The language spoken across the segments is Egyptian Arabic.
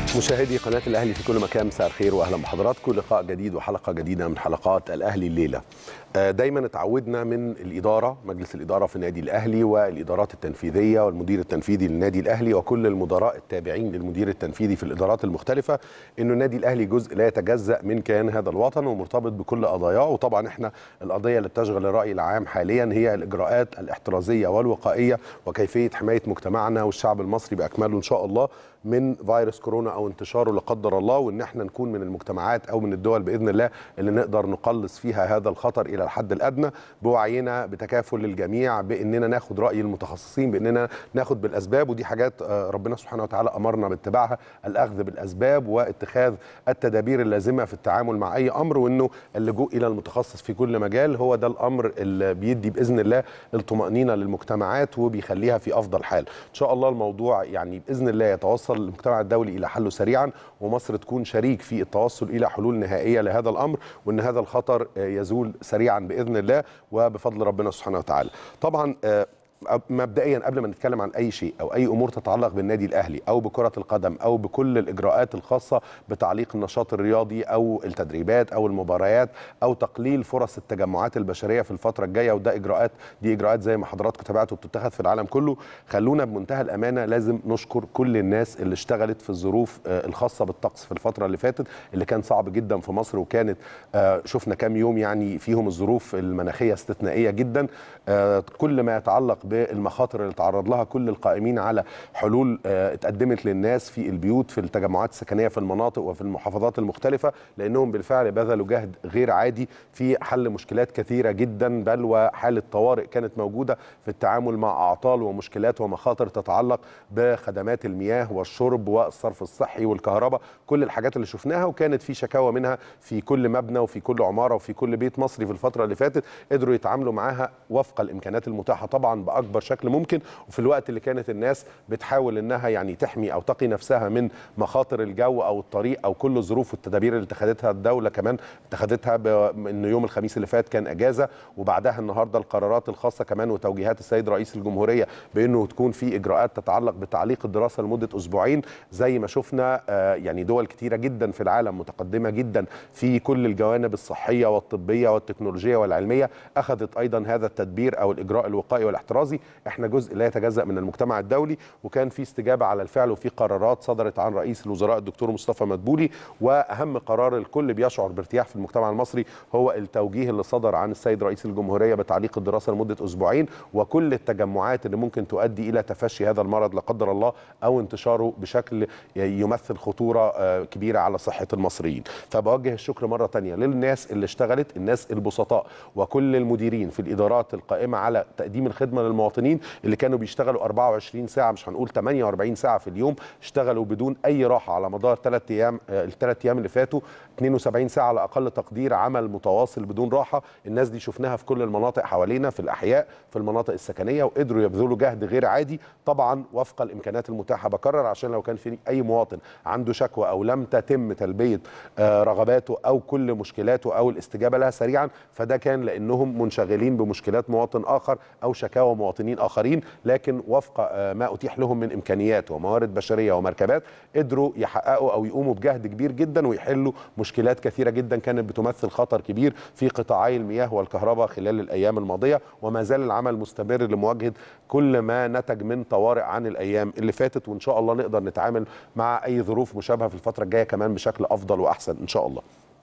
مشاهدي قناة الأهلي في كل مكان مساء الخير وأهلا بحضراتكم لقاء جديد وحلقة جديدة من حلقات الأهلي الليلة دايما اتعودنا من الإدارة مجلس الإدارة في النادي الأهلي والإدارات التنفيذية والمدير التنفيذي للنادي الأهلي وكل المدراء التابعين للمدير التنفيذي في الإدارات المختلفة إنه النادي الأهلي جزء لا يتجزأ من كيان هذا الوطن ومرتبط بكل قضاياه وطبعا احنا القضية اللي بتشغل الرأي العام حاليا هي الإجراءات الاحترازية والوقائية وكيفية حماية مجتمعنا والشعب المصري بأكمله إن شاء الله من فيروس كورونا او انتشاره لا قدر الله وان احنا نكون من المجتمعات او من الدول باذن الله اللي نقدر نقلص فيها هذا الخطر الى الحد الادنى بوعينا بتكافل الجميع باننا ناخد راي المتخصصين باننا ناخد بالاسباب ودي حاجات ربنا سبحانه وتعالى امرنا باتباعها الاخذ بالاسباب واتخاذ التدابير اللازمه في التعامل مع اي امر وانه اللجوء الى المتخصص في كل مجال هو ده الامر اللي بيدي باذن الله الطمانينه للمجتمعات وبيخليها في افضل حال ان شاء الله الموضوع يعني باذن الله يتوصل المجتمع الدولي الى حله سريعا ومصر تكون شريك في التوصل الى حلول نهائيه لهذا الامر وان هذا الخطر يزول سريعا باذن الله وبفضل ربنا سبحانه وتعالى. طبعا مبدئيا قبل ما نتكلم عن اي شيء او اي امور تتعلق بالنادي الاهلي او بكره القدم او بكل الاجراءات الخاصه بتعليق النشاط الرياضي او التدريبات او المباريات او تقليل فرص التجمعات البشريه في الفتره الجايه وده اجراءات دي اجراءات زي ما حضراتكم تابعتوا بتتخذ في العالم كله خلونا بمنتهى الامانه لازم نشكر كل الناس اللي اشتغلت في الظروف الخاصه بالطقس في الفتره اللي فاتت اللي كان صعب جدا في مصر وكانت شفنا كام يوم يعني فيهم الظروف المناخيه استثنائيه جدا كل ما يتعلق بالمخاطر اللي تعرض لها كل القائمين على حلول اتقدمت للناس في البيوت في التجمعات السكنيه في المناطق وفي المحافظات المختلفه لانهم بالفعل بذلوا جهد غير عادي في حل مشكلات كثيره جدا بل وحاله طوارئ كانت موجوده في التعامل مع اعطال ومشكلات ومخاطر تتعلق بخدمات المياه والشرب والصرف الصحي والكهرباء كل الحاجات اللي شفناها وكانت في شكاوى منها في كل مبنى وفي كل عماره وفي كل بيت مصري في الفتره اللي فاتت قدروا يتعاملوا معاها وفق الامكانيات المتاحه طبعا باكبر شكل ممكن وفي الوقت اللي كانت الناس بتحاول انها يعني تحمي او تقي نفسها من مخاطر الجو او الطريق او كل الظروف والتدابير اللي اتخذتها الدوله كمان اتخذتها انه يوم الخميس اللي فات كان اجازه وبعدها النهارده القرارات الخاصه كمان وتوجيهات السيد رئيس الجمهوريه بانه تكون في اجراءات تتعلق بتعليق الدراسه لمده اسبوعين زي ما شفنا يعني دول كتيره جدا في العالم متقدمه جدا في كل الجوانب الصحيه والطبيه والتكنولوجيه والعلميه اخذت ايضا هذا التدبير او الاجراء الوقائي والاحترازي احنا جزء لا يتجزا من المجتمع الدولي وكان في استجابه على الفعل وفي قرارات صدرت عن رئيس الوزراء الدكتور مصطفى مدبولي واهم قرار الكل بيشعر بارتياح في المجتمع المصري هو التوجيه اللي صدر عن السيد رئيس الجمهوريه بتعليق الدراسه لمده اسبوعين وكل التجمعات اللي ممكن تؤدي الى تفشي هذا المرض لا قدر الله او انتشاره بشكل يمثل خطوره كبيره على صحه المصريين فبوجه الشكر مره ثانيه للناس اللي اشتغلت الناس البسطاء وكل المديرين في الادارات القائمه على تقديم الخدمه للمواطنين اللي كانوا بيشتغلوا 24 ساعه مش هنقول 48 ساعه في اليوم اشتغلوا بدون اي راحه على مدار ثلاث ايام الثلاث ايام اللي فاتوا 72 ساعه على اقل تقدير عمل متواصل بدون راحه الناس دي شفناها في كل المناطق حوالينا في الاحياء في المناطق السكنيه وقدروا يبذلوا جهد غير عادي طبعا وفق الامكانيات المتاحه بكرر عشان لو كان في اي مواطن عنده شكوى او لم تتم تلبيه رغباته او كل مشكلاته او الاستجابه لها سريعا فده كان لانهم منشغلين بمشكلات مواطن اخر او شكاوى مواطنين اخرين لكن وفق ما اتيح لهم من امكانيات وموارد بشريه ومركبات قدروا يحققوا او يقوموا بجهد كبير جدا ويحلوا مشكلات كثيره جدا كانت بتمثل خطر كبير في قطاعي المياه والكهرباء خلال الايام الماضيه وما زال العمل مستمر لمواجهه كل ما نتج من طوارئ عن الايام اللي فاتت وان شاء الله نقدر نتعامل مع اي ظروف مشابهه في الفتره الجايه كمان بشكل افضل واحسن ان شاء الله.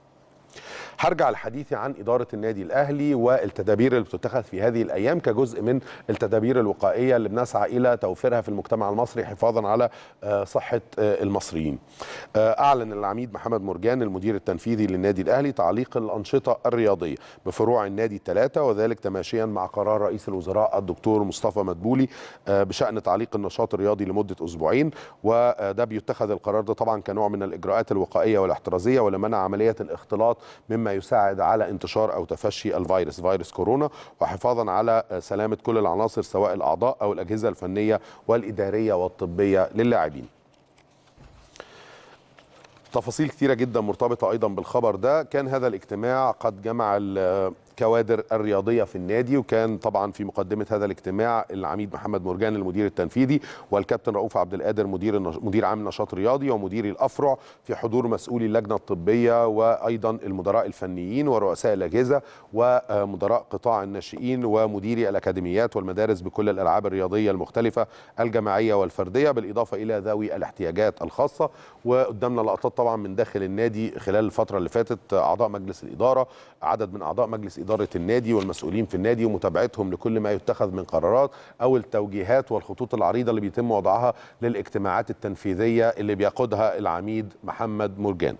هرجع لحديثي عن إدارة النادي الأهلي والتدابير اللي بتتخذ في هذه الأيام كجزء من التدابير الوقائية اللي بنسعى إلى توفيرها في المجتمع المصري حفاظا على صحة المصريين أعلن العميد محمد مرجان المدير التنفيذي للنادي الأهلي تعليق الأنشطة الرياضية بفروع النادي الثلاثة وذلك تماشيا مع قرار رئيس الوزراء الدكتور مصطفى مدبولي بشأن تعليق النشاط الرياضي لمدة أسبوعين وده بيتخذ القرار ده طبعا كنوع من الإجراءات الوقائية والاحترازية ولمنع عملية الاختلاط مما يساعد على انتشار او تفشي الفيروس فيروس كورونا وحفاظا على سلامه كل العناصر سواء الاعضاء او الاجهزه الفنيه والاداريه والطبيه للاعبين. تفاصيل كثيرة جدا مرتبطة أيضا بالخبر ده كان هذا الاجتماع قد جمع الكوادر الرياضيه في النادي وكان طبعا في مقدمه هذا الاجتماع العميد محمد مرجان المدير التنفيذي والكابتن رؤوف عبد القادر مدير مدير عام النشاط الرياضي ومدير الافرع في حضور مسؤولي اللجنه الطبيه وايضا المدراء الفنيين ورؤساء الاجهزه ومدراء قطاع الناشئين ومديري الاكاديميات والمدارس بكل الالعاب الرياضيه المختلفه الجماعيه والفرديه بالاضافه الى ذوي الاحتياجات الخاصه وقدامنا لقطات طبعا من داخل النادي خلال الفتره اللي فاتت اعضاء مجلس الاداره عدد من اعضاء مجلس اداره النادي والمسؤولين في النادي ومتابعتهم لكل ما يتخذ من قرارات او التوجيهات والخطوط العريضه اللي بيتم وضعها للاجتماعات التنفيذيه اللي بيقودها العميد محمد مرجان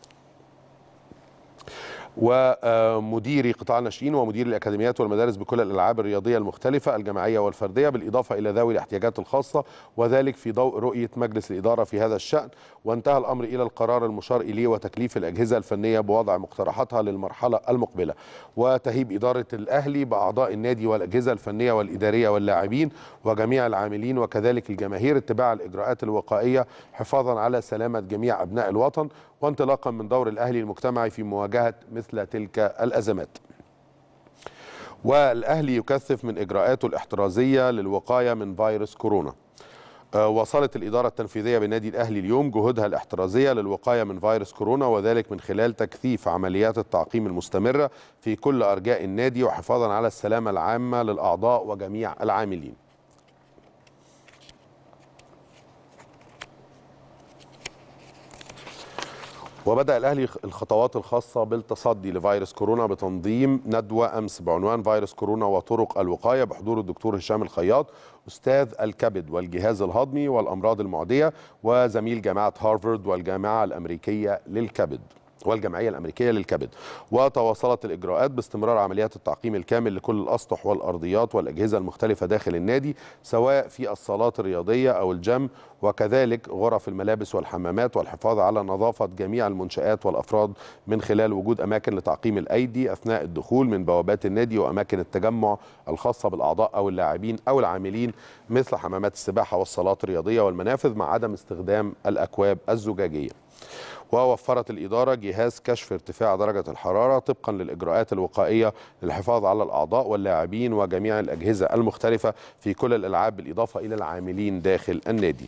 ومديري قطاع الناشئين ومدير الاكاديميات والمدارس بكل الالعاب الرياضيه المختلفه الجماعيه والفرديه بالاضافه الى ذوي الاحتياجات الخاصه وذلك في ضوء رؤيه مجلس الاداره في هذا الشان وانتهى الامر الى القرار المشار اليه وتكليف الاجهزه الفنيه بوضع مقترحاتها للمرحله المقبله وتهيب اداره الاهلي باعضاء النادي والاجهزه الفنيه والاداريه واللاعبين وجميع العاملين وكذلك الجماهير اتباع الاجراءات الوقائيه حفاظا على سلامه جميع ابناء الوطن وانطلاقا من دور الاهلي المجتمعي في مواجهه مثل تلك الازمات. والاهلي يكثف من اجراءاته الاحترازيه للوقايه من فيروس كورونا. وصلت الإدارة التنفيذية بالنادي الأهلي اليوم جهودها الاحترازية للوقاية من فيروس كورونا وذلك من خلال تكثيف عمليات التعقيم المستمرة في كل أرجاء النادي وحفاظا على السلامة العامة للأعضاء وجميع العاملين وبدأ الأهلي الخطوات الخاصة بالتصدي لفيروس كورونا بتنظيم ندوة أمس بعنوان فيروس كورونا وطرق الوقاية بحضور الدكتور هشام الخياط أستاذ الكبد والجهاز الهضمي والأمراض المعدية وزميل جامعة هارفارد والجامعة الأمريكية للكبد والجمعيه الامريكيه للكبد وتواصلت الاجراءات باستمرار عمليات التعقيم الكامل لكل الاسطح والارضيات والاجهزه المختلفه داخل النادي سواء في الصالات الرياضيه او الجيم وكذلك غرف الملابس والحمامات والحفاظ على نظافه جميع المنشات والافراد من خلال وجود اماكن لتعقيم الايدي اثناء الدخول من بوابات النادي واماكن التجمع الخاصه بالاعضاء او اللاعبين او العاملين مثل حمامات السباحه والصالات الرياضيه والمنافذ مع عدم استخدام الاكواب الزجاجيه ووفرت الإدارة جهاز كشف ارتفاع درجة الحرارة طبقا للإجراءات الوقائية للحفاظ على الأعضاء واللاعبين وجميع الأجهزة المختلفة في كل الألعاب بالإضافة إلى العاملين داخل النادي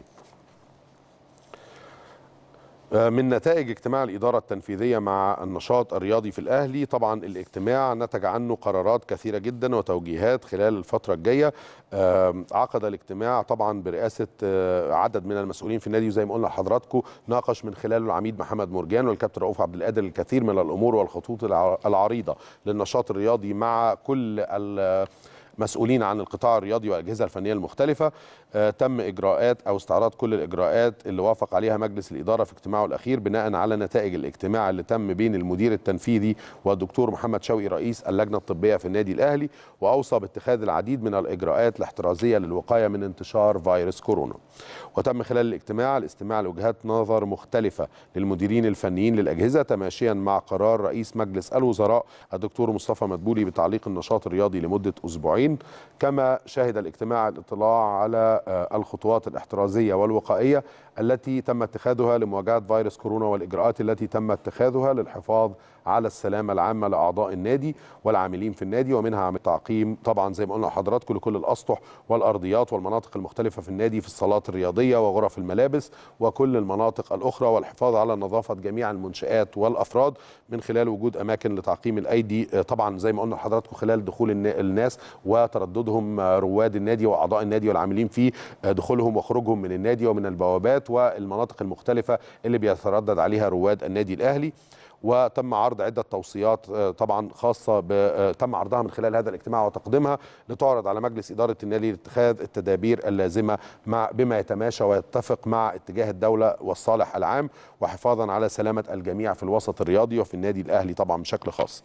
من نتائج اجتماع الإدارة التنفيذية مع النشاط الرياضي في الأهلي طبعا الاجتماع نتج عنه قرارات كثيرة جدا وتوجيهات خلال الفترة الجاية عقد الاجتماع طبعا برئاسة عدد من المسؤولين في النادي وزي ما قلنا لحضراتكم ناقش من خلاله العميد محمد مرجان والكابتن رؤوف عبد القادر الكثير من الأمور والخطوط العريضة للنشاط الرياضي مع كل مسؤولين عن القطاع الرياضي والاجهزه الفنيه المختلفه آه تم اجراءات او استعراض كل الاجراءات اللي وافق عليها مجلس الاداره في اجتماعه الاخير بناء على نتائج الاجتماع اللي تم بين المدير التنفيذي والدكتور محمد شوقي رئيس اللجنه الطبيه في النادي الاهلي واوصى باتخاذ العديد من الاجراءات الاحترازيه للوقايه من انتشار فيروس كورونا وتم خلال الاجتماع الاستماع لوجهات نظر مختلفه للمديرين الفنيين للاجهزه تماشيا مع قرار رئيس مجلس الوزراء الدكتور مصطفى مدبولي بتعليق النشاط الرياضي لمده اسبوعين كما شهد الاجتماع الاطلاع على الخطوات الاحترازيه والوقائيه التي تم اتخاذها لمواجهه فيروس كورونا والاجراءات التي تم اتخاذها للحفاظ على السلامه العامه لاعضاء النادي والعاملين في النادي ومنها عم تعقيم طبعا زي ما قلنا لحضراتكم لكل الاسطح والارضيات والمناطق المختلفه في النادي في الصالات الرياضيه وغرف الملابس وكل المناطق الاخرى والحفاظ على نظافه جميع المنشات والافراد من خلال وجود اماكن لتعقيم الايدي طبعا زي ما قلنا لحضراتكم خلال دخول الناس وترددهم رواد النادي واعضاء النادي والعاملين فيه دخولهم وخروجهم من النادي ومن البوابات والمناطق المختلفه اللي بيتردد عليها رواد النادي الاهلي وتم عرض عده توصيات طبعا خاصه تم عرضها من خلال هذا الاجتماع وتقديمها لتعرض على مجلس اداره النادي لاتخاذ التدابير اللازمه مع بما يتماشى ويتفق مع اتجاه الدوله والصالح العام وحفاظا على سلامه الجميع في الوسط الرياضي وفي النادي الاهلي طبعا بشكل خاص.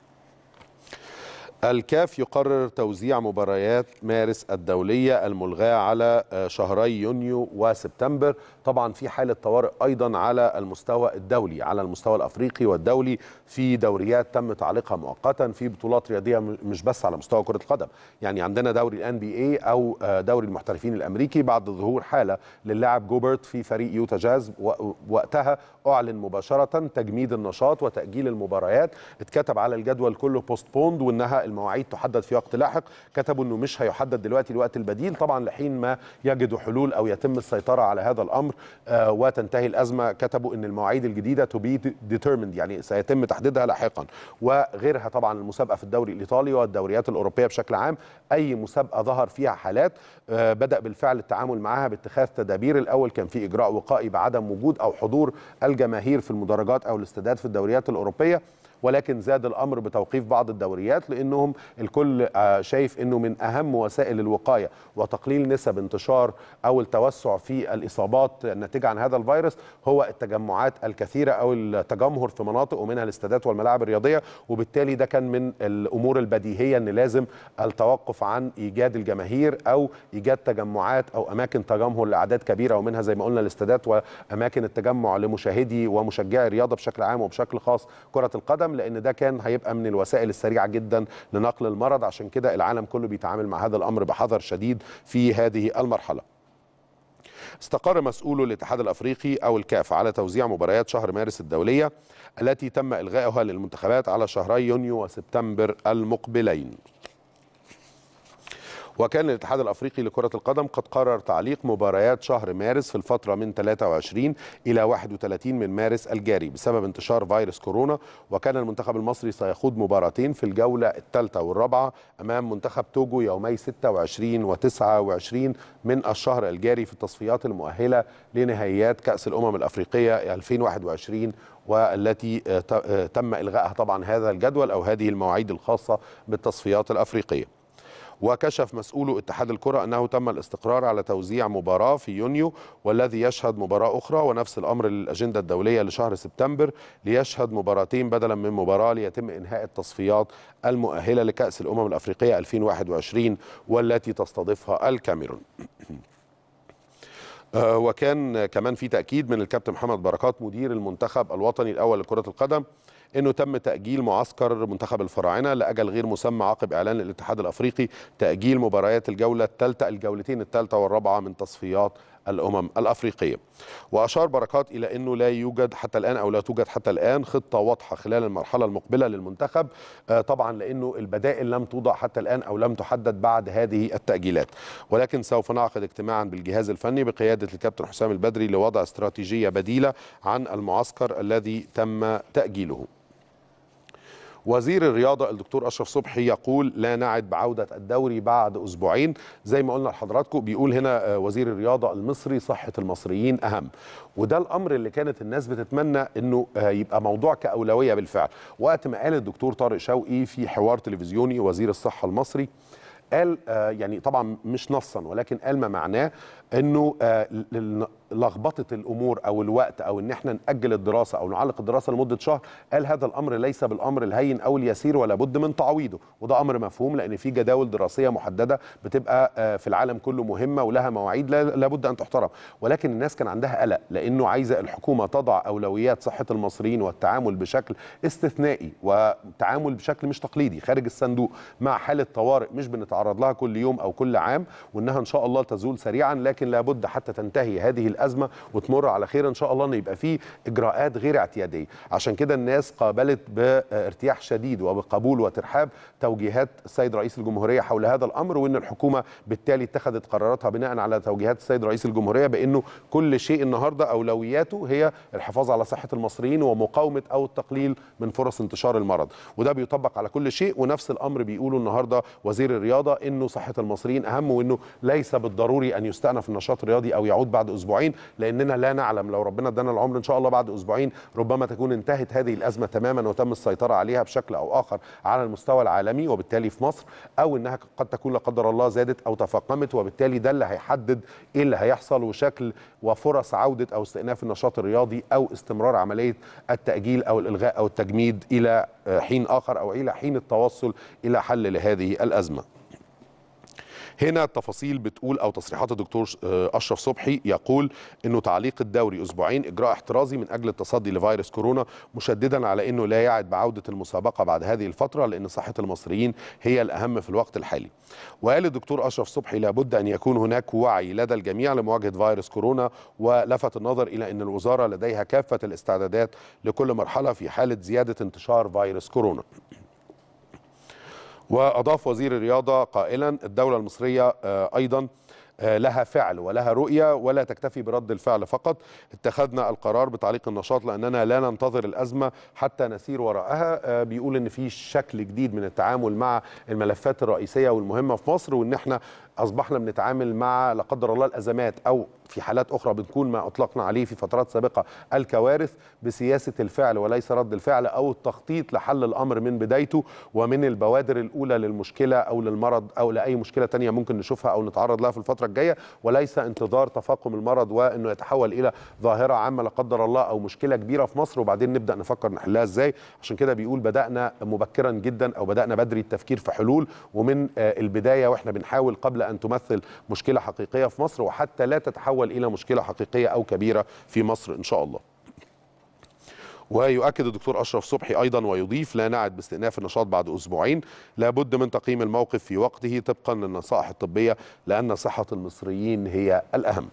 الكاف يقرر توزيع مباريات مارس الدولية الملغاة على شهري يونيو وسبتمبر طبعا في حاله طوارئ ايضا على المستوى الدولي على المستوى الافريقي والدولي في دوريات تم تعليقها مؤقتا في بطولات رياضيه مش بس على مستوى كره القدم يعني عندنا دوري الان بي اي او دوري المحترفين الامريكي بعد ظهور حاله للاعب جوبرت في فريق يوتا جاز وقتها اعلن مباشره تجميد النشاط وتاجيل المباريات اتكتب على الجدول كله بوستبوند وانها المواعيد تحدد في وقت لاحق كتبوا انه مش هيحدد دلوقتي الوقت البديل طبعا لحين ما يجدوا حلول او يتم السيطره على هذا الامر آه وتنتهي الازمه كتبوا ان المواعيد الجديده تو بي ديترميند يعني سيتم تحديدها لاحقا وغيرها طبعا المسابقه في الدوري الايطالي والدوريات الاوروبيه بشكل عام اي مسابقه ظهر فيها حالات آه بدا بالفعل التعامل معها باتخاذ تدابير الاول كان في اجراء وقائي بعدم وجود او حضور الجماهير في المدرجات او الاستادات في الدوريات الاوروبيه ولكن زاد الامر بتوقيف بعض الدوريات لانهم الكل شايف انه من اهم وسائل الوقايه وتقليل نسب انتشار او التوسع في الاصابات الناتجه عن هذا الفيروس هو التجمعات الكثيره او التجمهر في مناطق ومنها الاستادات والملاعب الرياضيه وبالتالي ده كان من الامور البديهيه ان لازم التوقف عن ايجاد الجماهير او ايجاد تجمعات او اماكن تجمهر لاعداد كبيره ومنها زي ما قلنا الاستادات واماكن التجمع لمشاهدي ومشجعي الرياضه بشكل عام وبشكل خاص كره القدم لان ده كان هيبقى من الوسائل السريعه جدا لنقل المرض عشان كده العالم كله بيتعامل مع هذا الامر بحذر شديد في هذه المرحله استقر مسؤول الاتحاد الافريقي او الكاف على توزيع مباريات شهر مارس الدوليه التي تم الغائها للمنتخبات على شهري يونيو وسبتمبر المقبلين وكان الاتحاد الافريقي لكره القدم قد قرر تعليق مباريات شهر مارس في الفتره من 23 الى 31 من مارس الجاري بسبب انتشار فيروس كورونا وكان المنتخب المصري سيخوض مباراتين في الجوله الثالثه والرابعه امام منتخب توجو يومي 26 و29 من الشهر الجاري في التصفيات المؤهله لنهائيات كاس الامم الافريقيه 2021 والتي تم الغائها طبعا هذا الجدول او هذه المواعيد الخاصه بالتصفيات الافريقيه وكشف مسؤول اتحاد الكرة أنه تم الاستقرار على توزيع مباراة في يونيو والذي يشهد مباراة أخرى ونفس الأمر للأجندة الدولية لشهر سبتمبر ليشهد مباراتين بدلا من مباراة ليتم إنهاء التصفيات المؤهلة لكأس الأمم الأفريقية 2021 والتي تستضيفها الكاميرون وكان كمان في تأكيد من الكابتن محمد بركات مدير المنتخب الوطني الأول لكرة القدم انه تم تاجيل معسكر منتخب الفراعنه لاجل غير مسمى عقب اعلان الاتحاد الافريقي تاجيل مباريات الجوله الثالثه الجولتين الثالثه والرابعه من تصفيات الامم الافريقيه. واشار بركات الى انه لا يوجد حتى الان او لا توجد حتى الان خطه واضحه خلال المرحله المقبله للمنتخب طبعا لانه البدائل لم توضع حتى الان او لم تحدد بعد هذه التاجيلات ولكن سوف نعقد اجتماعا بالجهاز الفني بقياده الكابتن حسام البدري لوضع استراتيجيه بديله عن المعسكر الذي تم تاجيله. وزير الرياضة الدكتور أشرف صبحي يقول لا نعد بعودة الدوري بعد أسبوعين زي ما قلنا لحضراتكم بيقول هنا وزير الرياضة المصري صحة المصريين أهم وده الأمر اللي كانت الناس بتتمنى أنه يبقى موضوع كأولوية بالفعل وقت ما قال الدكتور طارق شوقي في حوار تلفزيوني وزير الصحة المصري قال آه يعني طبعا مش نصا ولكن قال ما معناه انه آه لخبطه الامور او الوقت او ان احنا ناجل الدراسه او نعلق الدراسه لمده شهر قال هذا الامر ليس بالامر الهين او اليسير ولا بد من تعويضه وده امر مفهوم لان في جداول دراسيه محدده بتبقى آه في العالم كله مهمه ولها مواعيد لابد ان تحترم ولكن الناس كان عندها قلق لانه عايزه الحكومه تضع اولويات صحه المصريين والتعامل بشكل استثنائي وتعامل بشكل مش تقليدي خارج الصندوق مع حاله طوارئ مش بنتعرض لها كل يوم او كل عام وانها ان شاء الله تزول سريعا لكن لابد حتى تنتهي هذه الازمه وتمر على خير ان شاء الله ان يبقى في اجراءات غير اعتياديه عشان كده الناس قابلت بارتياح شديد وبقبول وترحاب توجيهات السيد رئيس الجمهوريه حول هذا الامر وان الحكومه بالتالي اتخذت قراراتها بناء على توجيهات السيد رئيس الجمهوريه بانه كل شيء النهارده اولوياته هي الحفاظ على صحه المصريين ومقاومه او التقليل من فرص انتشار المرض وده بيطبق على كل شيء ونفس الامر بيقوله النهارده وزير الرياضه انه صحه المصريين اهم وانه ليس بالضروري ان يستأنف النشاط الرياضي او يعود بعد اسبوعين لاننا لا نعلم لو ربنا ادانا العمر ان شاء الله بعد اسبوعين ربما تكون انتهت هذه الازمه تماما وتم السيطره عليها بشكل او اخر على المستوى العالمي وبالتالي في مصر او انها قد تكون لا قدر الله زادت او تفاقمت وبالتالي ده اللي هيحدد ايه اللي هيحصل وشكل وفرص عوده او استئناف النشاط الرياضي او استمرار عمليه التاجيل او الالغاء او التجميد الى حين اخر او الى حين التوصل الى حل لهذه الازمه. هنا التفاصيل بتقول او تصريحات الدكتور اشرف صبحي يقول انه تعليق الدوري اسبوعين اجراء احترازي من اجل التصدي لفيروس كورونا مشددا على انه لا يعد بعوده المسابقه بعد هذه الفتره لان صحه المصريين هي الاهم في الوقت الحالي. وقال الدكتور اشرف صبحي لابد ان يكون هناك وعي لدى الجميع لمواجهه فيروس كورونا ولفت النظر الى ان الوزاره لديها كافه الاستعدادات لكل مرحله في حاله زياده انتشار فيروس كورونا. واضاف وزير الرياضه قائلا الدوله المصريه ايضا لها فعل ولها رؤية ولا تكتفي برد الفعل فقط اتخذنا القرار بتعليق النشاط لأننا لا ننتظر الأزمة حتى نسير وراءها بيقول أن في شكل جديد من التعامل مع الملفات الرئيسية والمهمة في مصر وأن احنا أصبحنا بنتعامل مع لا قدر الله الأزمات أو في حالات أخرى بتكون ما أطلقنا عليه في فترات سابقة الكوارث بسياسة الفعل وليس رد الفعل أو التخطيط لحل الأمر من بدايته ومن البوادر الأولى للمشكلة أو للمرض أو لأي مشكلة تانية ممكن نشوفها أو نتعرض لها في الفترة الجاية وليس انتظار تفاقم المرض وأنه يتحول إلى ظاهرة عامة لا قدر الله أو مشكلة كبيرة في مصر وبعدين نبدأ نفكر نحلها إزاي عشان كده بيقول بدأنا مبكرا جدا أو بدأنا بدري التفكير في حلول ومن البداية وإحنا بنحاول قبل أن تمثل مشكلة حقيقية في مصر وحتى لا تتحول إلى مشكلة حقيقية أو كبيرة في مصر إن شاء الله ويؤكد الدكتور اشرف صبحي ايضا ويضيف لا نعد باستئناف النشاط بعد اسبوعين لابد من تقييم الموقف في وقته طبقا للنصائح الطبيه لان صحه المصريين هي الاهم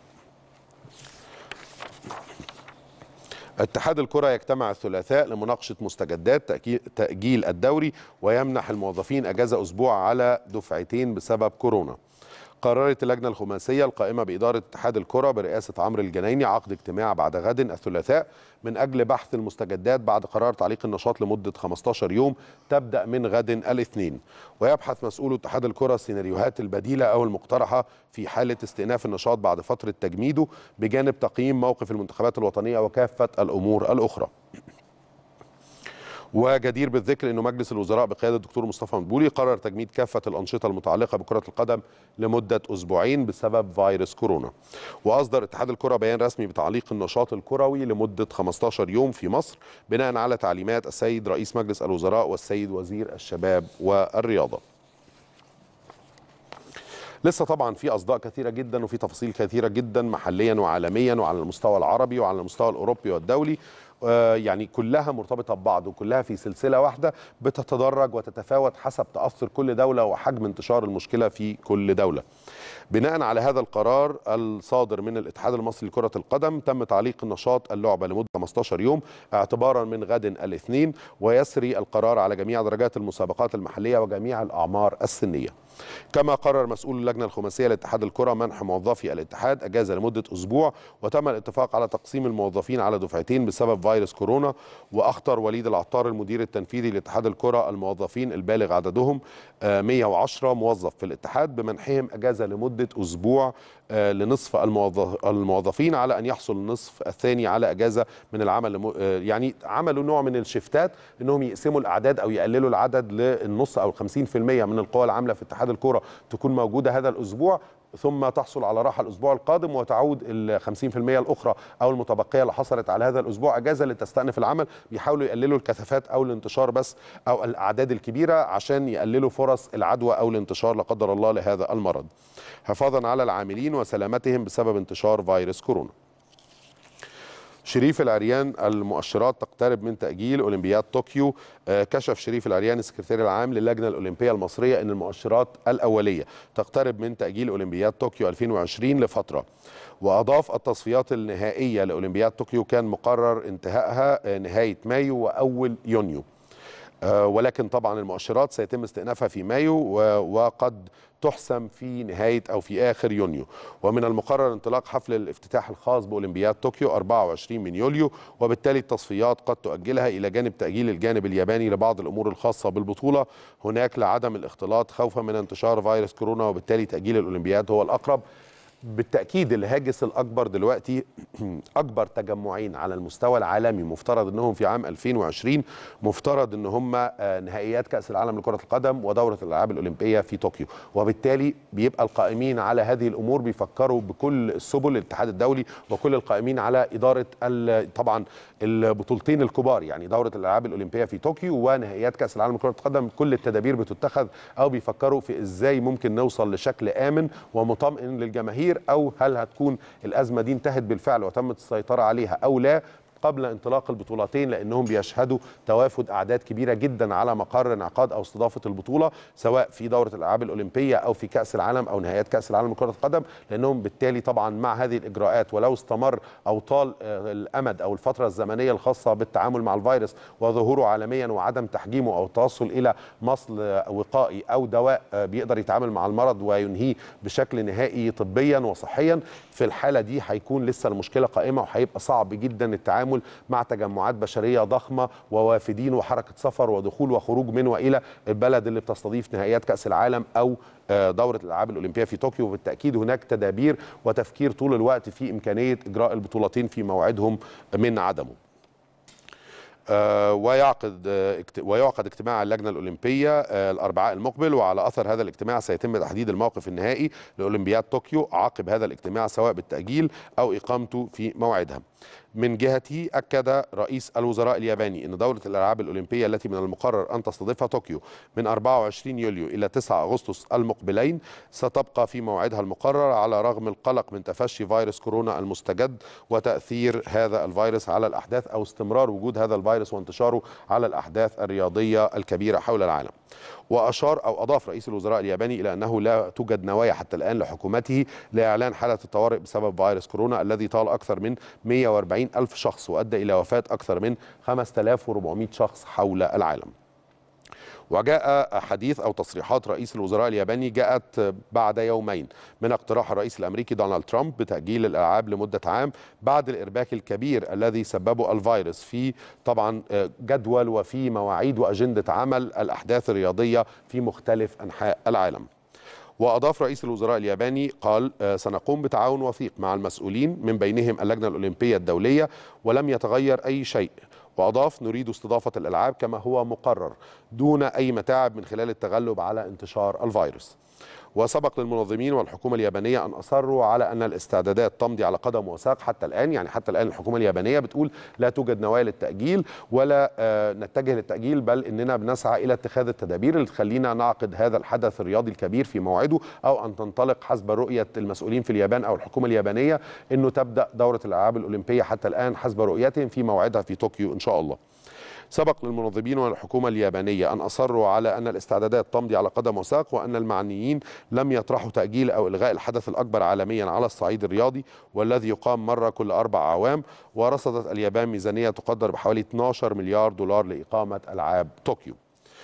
اتحاد الكرة يجتمع الثلاثاء لمناقشة مستجدات تأجيل الدوري ويمنح الموظفين أجازة أسبوع على دفعتين بسبب كورونا قررت اللجنة الخماسية القائمة بإدارة اتحاد الكرة برئاسة عمرو الجنايني عقد اجتماع بعد غد الثلاثاء من أجل بحث المستجدات بعد قرار تعليق النشاط لمدة 15 يوم تبدأ من غد الاثنين ويبحث مسؤول اتحاد الكرة السيناريوهات البديلة أو المقترحة في حالة استئناف النشاط بعد فترة تجميده بجانب تقييم موقف المنتخبات الوطنية وكافة الأمور الأخرى وجدير بالذكر انه مجلس الوزراء بقياده الدكتور مصطفى مدبولي قرر تجميد كافه الانشطه المتعلقه بكره القدم لمده اسبوعين بسبب فيروس كورونا. واصدر اتحاد الكره بيان رسمي بتعليق النشاط الكروي لمده 15 يوم في مصر بناء على تعليمات السيد رئيس مجلس الوزراء والسيد وزير الشباب والرياضه. لسه طبعا في اصداء كثيره جدا وفي تفاصيل كثيره جدا محليا وعالميا وعلى المستوى العربي وعلى المستوى الاوروبي والدولي يعني كلها مرتبطه ببعض وكلها في سلسله واحده بتتدرج وتتفاوت حسب تاثر كل دوله وحجم انتشار المشكله في كل دوله. بناء على هذا القرار الصادر من الاتحاد المصري لكره القدم تم تعليق النشاط اللعبه لمده 15 يوم اعتبارا من غد الاثنين ويسري القرار على جميع درجات المسابقات المحليه وجميع الاعمار السنيه. كما قرر مسؤول اللجنه الخماسيه لاتحاد الكره منح موظفي الاتحاد اجازه لمده اسبوع وتم الاتفاق على تقسيم الموظفين على دفعتين بسبب فيروس كورونا واخطر وليد العطار المدير التنفيذي لاتحاد الكره الموظفين البالغ عددهم 110 موظف في الاتحاد بمنحهم اجازه لمده اسبوع لنصف الموظفين على ان يحصل النصف الثاني على اجازه من العمل يعني عملوا نوع من الشفتات انهم يقسموا الاعداد او يقللوا العدد للنص او 50% من القوى العامله في اتحاد الكره تكون موجوده هذا الاسبوع ثم تحصل على راحه الاسبوع القادم وتعود ال 50% الاخرى او المتبقيه اللي حصلت على هذا الاسبوع اجازه لتستأنف العمل بيحاولوا يقللوا الكثافات او الانتشار بس او الاعداد الكبيره عشان يقللوا فرص العدوى او الانتشار لا قدر الله لهذا المرض حفاظا على العاملين وسلامتهم بسبب انتشار فيروس كورونا شريف العريان المؤشرات تقترب من تأجيل أولمبياد طوكيو كشف شريف العريان السكرتير العام للجنة الأولمبية المصرية أن المؤشرات الأولية تقترب من تأجيل أولمبياد طوكيو 2020 لفترة وأضاف التصفيات النهائية لأولمبياد طوكيو كان مقرر انتهائها نهاية مايو وأول يونيو ولكن طبعا المؤشرات سيتم استئنافها في مايو وقد تحسم في نهاية أو في آخر يونيو ومن المقرر انطلاق حفل الافتتاح الخاص بأولمبياد طوكيو 24 من يوليو وبالتالي التصفيات قد تؤجلها إلى جانب تأجيل الجانب الياباني لبعض الأمور الخاصة بالبطولة هناك لعدم الاختلاط خوفا من انتشار فيروس كورونا وبالتالي تأجيل الأولمبياد هو الأقرب بالتاكيد الهاجس الاكبر دلوقتي اكبر تجمعين على المستوى العالمي مفترض انهم في عام 2020 مفترض ان هم نهائيات كاس العالم لكره القدم ودوره الالعاب الاولمبيه في طوكيو وبالتالي بيبقى القائمين على هذه الامور بيفكروا بكل السبل الاتحاد الدولي وكل القائمين على اداره طبعا البطولتين الكبار يعني دوره الالعاب الاولمبيه في طوكيو ونهائيات كاس العالم لكره القدم كل التدابير بتتخذ او بيفكروا في ازاي ممكن نوصل لشكل امن ومطمئن للجماهير او هل هتكون الازمه دي انتهت بالفعل وتمت السيطره عليها او لا قبل انطلاق البطولتين لانهم بيشهدوا توافد اعداد كبيره جدا على مقر انعقاد او استضافه البطوله سواء في دوره الالعاب الاولمبيه او في كاس العالم او نهائيات كاس العالم لكره القدم لانهم بالتالي طبعا مع هذه الاجراءات ولو استمر او طال الامد او الفتره الزمنيه الخاصه بالتعامل مع الفيروس وظهوره عالميا وعدم تحجيمه او التوصل الى مصل وقائي او دواء بيقدر يتعامل مع المرض وينهيه بشكل نهائي طبيا وصحيا في الحاله دي هيكون لسه المشكله قائمه وهيبقى صعب جدا التعامل مع تجمعات بشريه ضخمه ووافدين وحركه سفر ودخول وخروج من والى البلد اللي بتستضيف نهائيات كاس العالم او دوره الالعاب الاولمبيه في طوكيو وبالتاكيد هناك تدابير وتفكير طول الوقت في امكانيه اجراء البطولتين في موعدهم من عدمه. ويعقد ويعقد اجتماع اللجنه الاولمبيه الاربعاء المقبل وعلى اثر هذا الاجتماع سيتم تحديد الموقف النهائي لاولمبياد طوكيو عقب هذا الاجتماع سواء بالتاجيل او اقامته في موعدها. من جهته أكد رئيس الوزراء الياباني أن دورة الألعاب الأولمبية التي من المقرر أن تستضيفها طوكيو من 24 يوليو إلى 9 أغسطس المقبلين ستبقى في موعدها المقرر على رغم القلق من تفشي فيروس كورونا المستجد وتأثير هذا الفيروس على الأحداث أو استمرار وجود هذا الفيروس وانتشاره على الأحداث الرياضية الكبيرة حول العالم وأشار أو أضاف رئيس الوزراء الياباني إلى أنه لا توجد نوايا حتى الآن لحكومته لإعلان حالة الطوارئ بسبب فيروس كورونا الذي طال أكثر من 140 ألف شخص وأدى إلى وفاة أكثر من 5400 شخص حول العالم وجاء حديث او تصريحات رئيس الوزراء الياباني جاءت بعد يومين من اقتراح الرئيس الامريكي دونالد ترامب بتاجيل الالعاب لمده عام بعد الارباك الكبير الذي سببه الفيروس في طبعا جدول وفي مواعيد واجنده عمل الاحداث الرياضيه في مختلف انحاء العالم. واضاف رئيس الوزراء الياباني قال سنقوم بتعاون وثيق مع المسؤولين من بينهم اللجنه الاولمبيه الدوليه ولم يتغير اي شيء واضاف نريد استضافه الالعاب كما هو مقرر دون اي متاعب من خلال التغلب على انتشار الفيروس وسبق للمنظمين والحكومه اليابانيه ان اصروا على ان الاستعدادات تمضي على قدم وساق حتى الان يعني حتى الان الحكومه اليابانيه بتقول لا توجد نوايا للتاجيل ولا آه نتجه للتاجيل بل اننا بنسعى الى اتخاذ التدابير اللي تخلينا نعقد هذا الحدث الرياضي الكبير في موعده او ان تنطلق حسب رؤيه المسؤولين في اليابان او الحكومه اليابانيه انه تبدا دوره الالعاب الاولمبيه حتى الان حسب رؤيتهم في موعدها في طوكيو ان شاء الله. سبق للمنظمين والحكومة اليابانية أن أصروا على أن الاستعدادات تمضي على قدم وساق وأن المعنيين لم يطرحوا تأجيل أو إلغاء الحدث الأكبر عالميا على الصعيد الرياضي والذي يقام مرة كل أربع أعوام ورصدت اليابان ميزانية تقدر بحوالي 12 مليار دولار لإقامة ألعاب طوكيو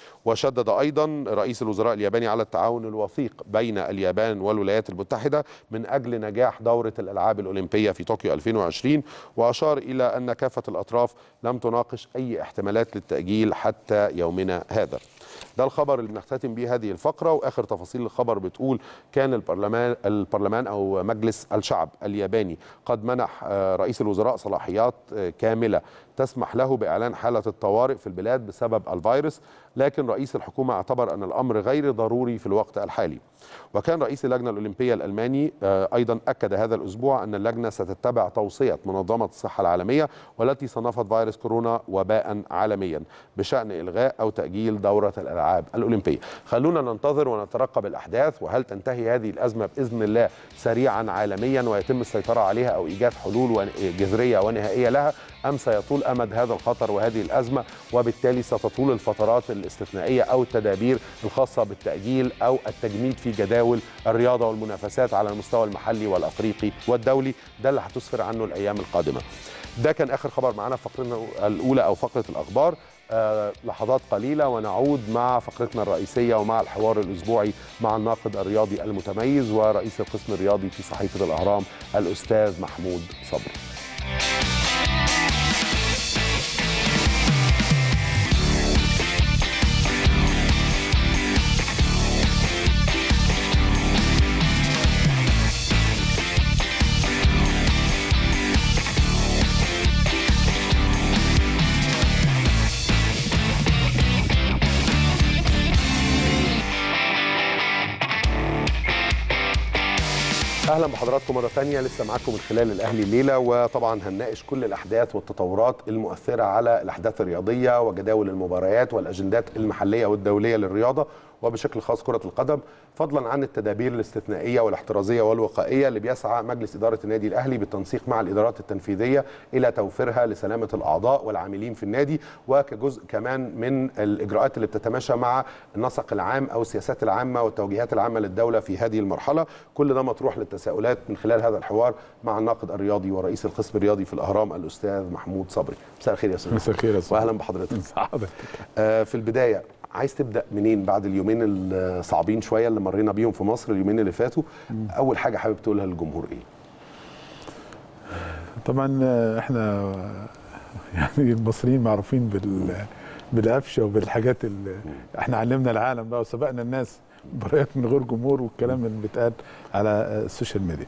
وشدد ايضا رئيس الوزراء الياباني على التعاون الوثيق بين اليابان والولايات المتحده من اجل نجاح دوره الالعاب الاولمبيه في طوكيو 2020 واشار الى ان كافه الاطراف لم تناقش اي احتمالات للتاجيل حتى يومنا هذا. ده الخبر اللي بنختتم بيه هذه الفقره واخر تفاصيل الخبر بتقول كان البرلمان البرلمان او مجلس الشعب الياباني قد منح رئيس الوزراء صلاحيات كامله تسمح له باعلان حاله الطوارئ في البلاد بسبب الفيروس لكن رئيس الحكومه اعتبر ان الامر غير ضروري في الوقت الحالي وكان رئيس اللجنه الاولمبيه الالماني ايضا اكد هذا الاسبوع ان اللجنه ستتبع توصيه منظمه الصحه العالميه والتي صنفت فيروس كورونا وباء عالميا بشان الغاء او تاجيل دوره الالعاب الاولمبيه خلونا ننتظر ونترقب الاحداث وهل تنتهي هذه الازمه باذن الله سريعا عالميا ويتم السيطره عليها او ايجاد حلول جذريه ونهائيه لها ام سيطول امد هذا الخطر وهذه الازمه وبالتالي ستطول الفترات الاستثنائيه او التدابير الخاصه بالتاجيل او التجميد في جداول الرياضه والمنافسات على المستوى المحلي والافريقي والدولي ده اللي هتسفر عنه الايام القادمه ده كان اخر خبر معانا في فقرتنا الاولى او فقره الاخبار آه لحظات قليله ونعود مع فقرتنا الرئيسيه ومع الحوار الاسبوعي مع الناقد الرياضي المتميز ورئيس القسم الرياضي في صحيفه الاهرام الاستاذ محمود صبري واهلا بحضراتكم مره ثانيه لسه معاكم من خلال الاهلي الليله وطبعا هنناقش كل الاحداث والتطورات المؤثره على الاحداث الرياضيه وجداول المباريات والاجندات المحليه والدوليه للرياضه وبشكل خاص كره القدم فضلا عن التدابير الاستثنائيه والاحترازيه والوقائيه اللي بيسعى مجلس اداره النادي الاهلي بالتنسيق مع الادارات التنفيذيه الى توفيرها لسلامه الاعضاء والعاملين في النادي وكجزء كمان من الاجراءات اللي بتتماشى مع النسق العام او السياسات العامه والتوجيهات العامه للدوله في هذه المرحله كل ده مطروح للتساؤلات من خلال هذا الحوار مع الناقد الرياضي ورئيس القسم الرياضي في الاهرام الاستاذ محمود صبري مساء الخير يا استاذ مساء الخير يا استاذ واهلا بحضرتك حضرتك آه في البدايه عايز تبدا منين بعد اليومين الصعبين شويه اللي مرينا بيهم في مصر اليومين اللي فاتوا اول حاجه حابب تقولها للجمهور ايه طبعا احنا يعني المصريين معروفين بال بالقفشه وبالحاجات اللي احنا علمنا العالم بقى وسبقنا الناس مباريات من غير جمهور والكلام اللي بيتقال على السوشيال ميديا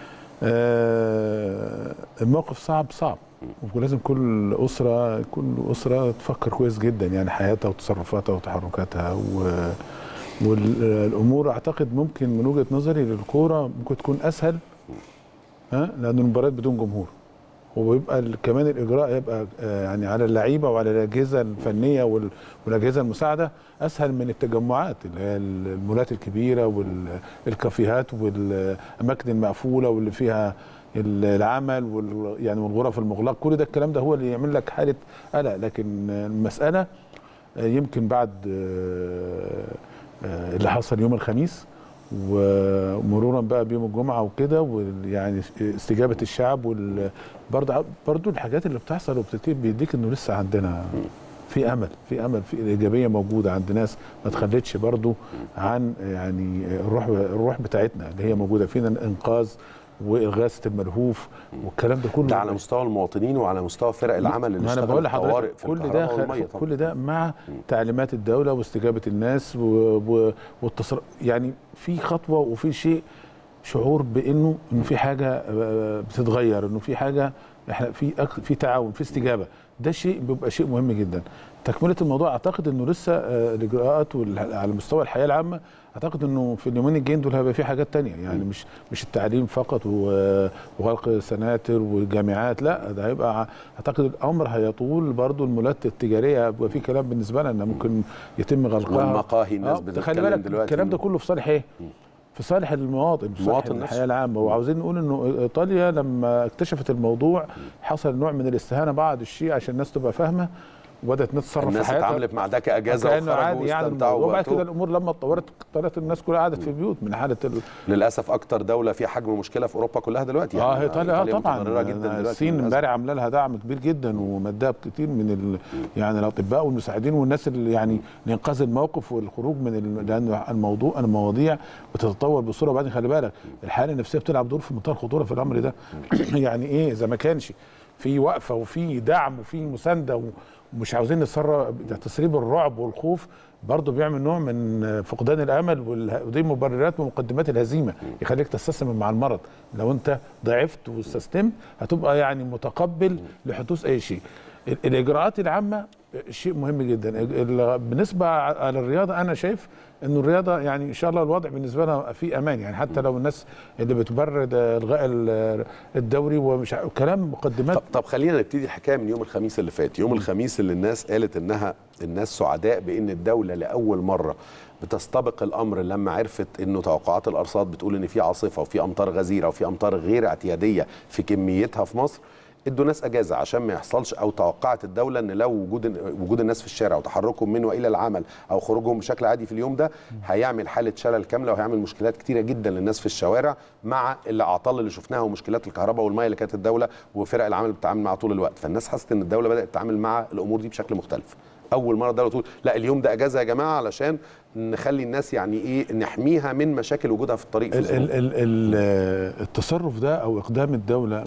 آه الموقف صعب صعب ولازم كل اسره كل اسره تفكر كويس جدا يعني حياتها وتصرفاتها وتحركاتها و والامور اعتقد ممكن من وجهه نظري للكوره ممكن تكون اسهل ها لان المباريات بدون جمهور وبيبقى كمان الاجراء يبقى يعني على اللعيبه وعلى الاجهزه الفنيه والاجهزه المساعده اسهل من التجمعات اللي هي المولات الكبيره والكافيهات والاماكن المقفوله واللي فيها العمل وال يعني والغرف المغلقه كل ده الكلام ده هو اللي يعمل لك حاله قلق لكن المساله يمكن بعد اللي حصل يوم الخميس ومرورا بقى بيوم الجمعه وكده ويعني استجابه الشعب وال برضه برضه الحاجات اللي بتحصل وبتتم بيديك انه لسه عندنا في امل في امل في الايجابيه موجوده عند ناس ما تخلتش برضه عن يعني الروح الروح بتاعتنا اللي هي موجوده فينا انقاذ واغاثه الملهوف والكلام ده كله ده على مستوى المواطنين وعلى مستوى فرق العمل اللي انا بقول لحضرتك كل ده كل ده مع تعليمات الدوله واستجابه الناس والتصرف يعني في خطوه وفي شيء شعور بانه انه في حاجه بتتغير انه في حاجه احنا في في تعاون في استجابه ده شيء بيبقى شيء مهم جدا تكمله الموضوع اعتقد انه لسه الاجراءات على مستوى الحياه العامه اعتقد انه في اليومين الجايين دول هيبقى في حاجات تانية يعني مش مش التعليم فقط وغلق سناتر وجامعات لا ده هيبقى اعتقد الامر هيطول برضو المولات التجاريه هيبقى في كلام بالنسبه لنا ممكن يتم غلقها والمقاهي الناس بتتكلم دلوقتي الكلام ده كله في صالح ايه؟ في صالح المواطن في صالح الحياه العامه وعاوزين نقول انه ايطاليا لما اكتشفت الموضوع حصل نوع من الاستهانه بعض الشيء عشان الناس تبقى فاهمه وبدات الناس تصرف الناس في حياتها اتعاملت مع ده كاجازه كانه عادي يعني وبعد كده الامور لما اتطورت طلعت الناس كلها قعدت في البيوت من حاله ال... للاسف اكتر دوله فيها حجم مشكله في اوروبا كلها دلوقتي يعني اه ايطاليا اه طبعا جدا الصين امبارح عامله لها دعم كبير جدا ومدها كتير من ال... يعني الاطباء والمساعدين والناس اللي يعني لانقاذ الموقف والخروج من ال... لان الموضوع المواضيع بتتطور بصوره وبعدين خلي بالك الحاله النفسيه بتلعب دور في منتهى الخطوره في الامر ده يعني ايه اذا ما كانش في وقفه وفي دعم وفي مسانده ومش عاوزين نسرب تسريب الرعب والخوف برضه بيعمل نوع من فقدان الامل ودي مبررات ومقدمات الهزيمه يخليك تستسلم مع المرض لو انت ضعفت واستسلمت هتبقى يعني متقبل لحدوث اي شيء الاجراءات العامه شيء مهم جدا بالنسبه على الرياضه انا شايف انه الرياضه يعني ان شاء الله الوضع بالنسبه لنا في امان يعني حتى لو الناس اللي بتبرد الغاء الدوري ومش كلام مقدمات طب, طب خلينا نبتدي الحكايه من يوم الخميس اللي فات يوم الخميس اللي الناس قالت انها الناس سعداء بان الدوله لاول مره بتستبق الامر لما عرفت انه توقعات الارصاد بتقول ان في عاصفه وفي امطار غزيره وفي امطار غير اعتياديه في كميتها في مصر ادوا ناس اجازه عشان ما يحصلش او توقعت الدوله ان لو وجود وجود الناس في الشارع وتحركهم من والى العمل او خروجهم بشكل عادي في اليوم ده هيعمل حاله شلل كامله وهيعمل مشكلات كتيره جدا للناس في الشوارع مع الاعطال اللي شفناها ومشكلات الكهرباء والميه اللي كانت الدوله وفرق العمل بتتعامل معها طول الوقت فالناس حست ان الدوله بدات تتعامل مع الامور دي بشكل مختلف اول مره الدوله تقول لا اليوم ده اجازه يا جماعه علشان نخلي الناس يعني ايه نحميها من مشاكل وجودها في الطريق في ال ال ال ال التصرف ده او اقدام الدوله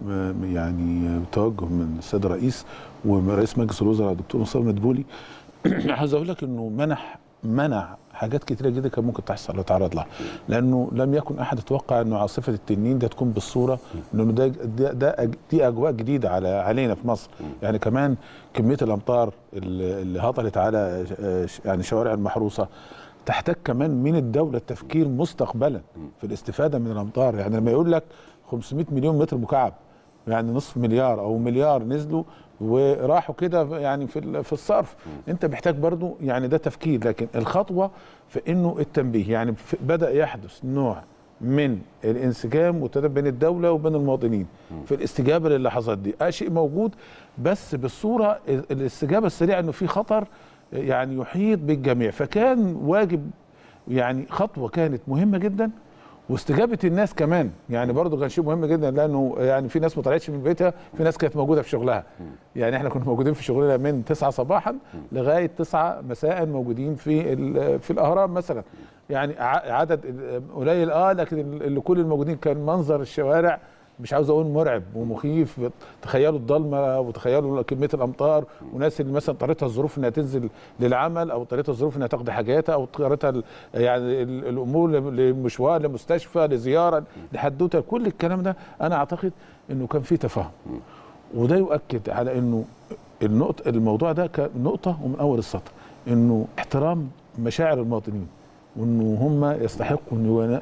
يعني بتوجه من السيد الرئيس ورئيس مجلس الوزراء الدكتور مصطفى مدبولي عايز اقول لك انه منح منع حاجات كتيرة جدا كان ممكن تحصل لو تعرض لها لانه لم يكن احد يتوقع انه عاصفه التنين ده تكون بالصوره لانه ده, ده, ده دي اجواء جديده على علينا في مصر يعني كمان كميه الامطار اللي هطلت على يعني شوارع المحروسه تحتاج كمان من الدوله التفكير مستقبلا في الاستفاده من الامطار يعني لما يقول لك 500 مليون متر مكعب يعني نصف مليار او مليار نزلوا وراحوا كده يعني في في الصرف انت محتاج برضو يعني ده تفكير لكن الخطوه في انه التنبيه يعني بدا يحدث نوع من الانسجام والتدريب بين الدوله وبين المواطنين في الاستجابه للحظات دي آه شيء موجود بس بالصوره الاستجابه السريعه انه في خطر يعني يحيط بالجميع فكان واجب يعني خطوه كانت مهمه جدا واستجابه الناس كمان يعني برضه كان شيء مهم جدا لانه يعني في ناس ما طلعتش من بيتها في ناس كانت موجوده في شغلها يعني احنا كنا موجودين في شغلنا من 9 صباحا لغايه 9 مساء موجودين في في الاهرام مثلا يعني عدد قليل اه لكن اللي كل الموجودين كان منظر الشوارع مش عاوز اقول مرعب ومخيف تخيلوا الضلمه وتخيلوا كميه الامطار وناس اللي مثلا اضطرتها الظروف انها تنزل للعمل او اضطرتها الظروف انها تقضي حاجاتها او اضطرتها يعني الامور لمشوار لمستشفى لزياره لحدوته كل الكلام ده انا اعتقد انه كان في تفاهم وده يؤكد على انه النقطه الموضوع ده كنقطه ومن اول السطر انه احترام مشاعر المواطنين وانه هم يستحقوا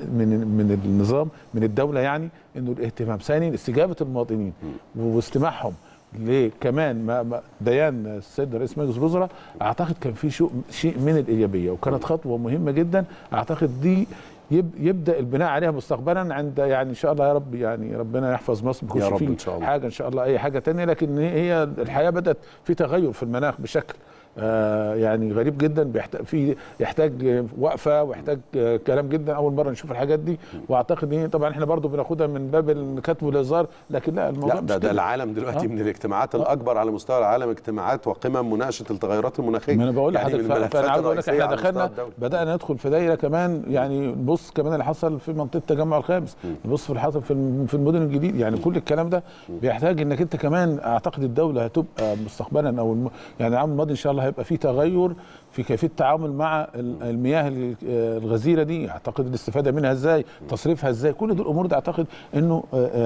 من من النظام من الدوله يعني انه الاهتمام ثانيا استجابه المواطنين واستماعهم كمان ما بيان السيد رئيس مجلس الوزراء اعتقد كان في شيء من الايجابيه وكانت خطوه مهمه جدا اعتقد دي يبدا البناء عليها مستقبلا عند يعني ان شاء الله يا رب يعني ربنا يحفظ مصر ما يكونش فيه إن شاء الله. حاجه ان شاء الله اي حاجه تانية لكن هي الحياه بدات في تغير في المناخ بشكل آه يعني غريب جدا بيحتاج في يحتاج وقفه ويحتاج آه كلام جدا اول مره نشوف الحاجات دي واعتقد ان طبعا احنا برضو بناخدها من باب الكتب والهزار لكن لا الموضوع لا ده, ده العالم دلوقتي آه؟ من الاجتماعات آه؟ الاكبر على مستوى العالم اجتماعات وقمم مناقشه التغيرات المناخيه ما انا بقول يعني لحضرتك فانا عاوز اقول لك احنا دخلنا بدانا ندخل في دايره كمان يعني نبص كمان اللي حصل في منطقه التجمع الخامس نبص في اللي حصل في في المدن الجديد يعني كل الكلام ده بيحتاج انك انت كمان اعتقد الدوله هتبقى مستقبلا او يعني العام الماضي ان شاء الله هيبقى في تغير في كيفيه التعامل مع المياه الغزيره دي اعتقد الاستفاده منها ازاي تصريفها ازاي كل دول الامور دي اعتقد انه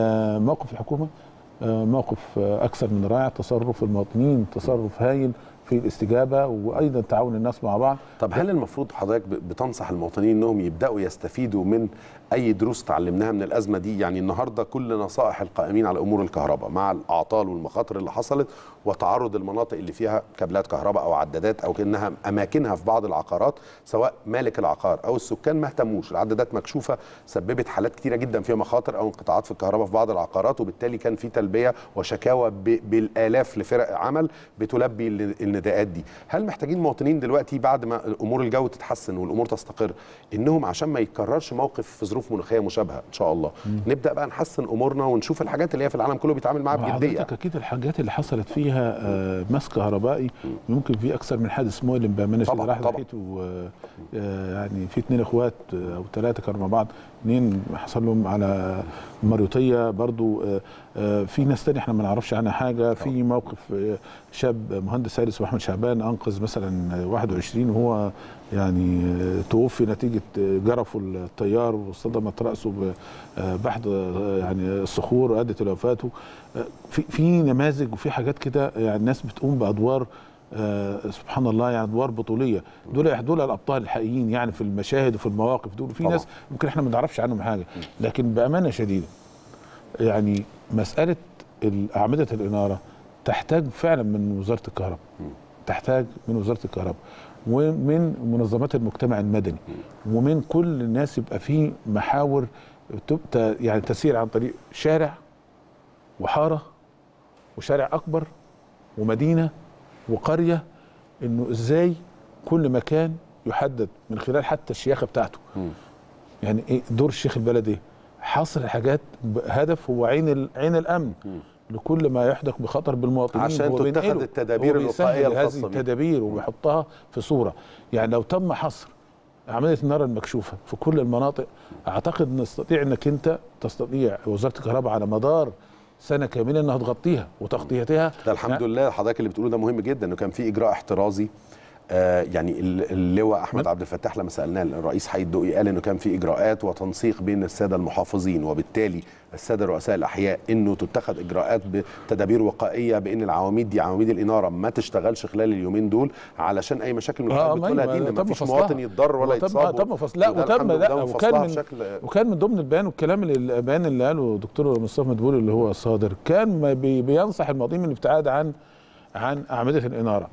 موقف الحكومه موقف اكثر من رائع تصرف المواطنين تصرف هايل في الاستجابه وايضا تعاون الناس مع بعض طب هل المفروض حضرتك بتنصح المواطنين انهم يبداوا يستفيدوا من اي دروس تعلمناها من الازمه دي يعني النهارده كل نصائح القائمين على امور الكهرباء مع الاعطال والمخاطر اللي حصلت وتعرض المناطق اللي فيها كابلات كهرباء او عدادات او كانها اماكنها في بعض العقارات سواء مالك العقار او السكان ما اهتموش العدادات مكشوفه سببت حالات كتيره جدا فيها مخاطر او انقطاعات في الكهرباء في بعض العقارات وبالتالي كان في تلبيه وشكاوى بالالاف لفرق عمل بتلبي النداءات دي هل محتاجين مواطنين دلوقتي بعد ما امور الجو تتحسن والامور تستقر انهم عشان ما يتكررش موقف في ظروف مناخيه مشابهه ان شاء الله مم. نبدا بقى نحسن امورنا ونشوف الحاجات اللي هي في العالم كله بيتعامل معاها بجديه اكيد الحاجات اللي حصلت فيها آه مس كهربائي ممكن في اكثر من حادث مؤلم بامانه اللي راح ناحيته آه يعني في اثنين اخوات آه او ثلاثه كانوا مع بعض اثنين حصل لهم على مريوطيه برضو في ناس تاني احنا ما نعرفش عنها حاجه في موقف شاب مهندس هارس واحمد شعبان انقذ مثلا 21 وهو يعني توفي نتيجه جرفوا الطيار واصطدمت راسه بحد يعني الصخور وادت الى وفاته في في نماذج وفي حاجات كده يعني الناس بتقوم بادوار آه سبحان الله يعني ادوار بطوليه دول دول الابطال الحقيقيين يعني في المشاهد وفي المواقف دول في ناس ممكن احنا ما نعرفش عنهم حاجه لكن بامانه شديده يعني مساله اعمده الاناره تحتاج فعلا من وزاره الكهرباء تحتاج من وزاره الكهرباء ومن منظمات المجتمع المدني ومن كل الناس يبقى في محاور يعني تسير عن طريق شارع وحاره وشارع اكبر ومدينه وقريه انه ازاي كل مكان يحدد من خلال حتى الشياخه بتاعته م. يعني ايه دور الشيخ البلدي ايه حصر الحاجات هدف هو عين عين الامن م. لكل ما يحدث بخطر بالمواطنين عشان تتخذ التدابير الوقائيه الخاصه هذه التدابير وبيحطها في صوره يعني لو تم حصر عمليه النار المكشوفه في كل المناطق اعتقد نستطيع انك انت تستطيع وزاره الكهرباء على مدار سنه كامله انها تغطيها وتغطيتها ده الحمد لله حضرتك اللي بتقوله ده مهم جدا انه كان في اجراء احترازي آه يعني اللواء احمد عبد الفتاح لما سالناه الرئيس حي الدقي قال انه كان في اجراءات وتنسيق بين الساده المحافظين وبالتالي الساده رؤساء الاحياء انه تتخذ اجراءات بتدابير وقائيه بان العواميد دي عواميد الاناره ما تشتغلش خلال اليومين دول علشان اي مشاكل من آه اللي بتقولها دي ان تم مفيش فصلها. مواطن يتضر ولا وتم- يتصاب تم فصل لا وده وتم الحمد لا لله وكان مفصلها من بشكل وكان من ضمن البيان والكلام اللي البيان اللي قاله الدكتور مصطفى مدبولي اللي هو الصادر كان ما بي- بينصح المواطنين من الابتعاد عن عن اعمده الاناره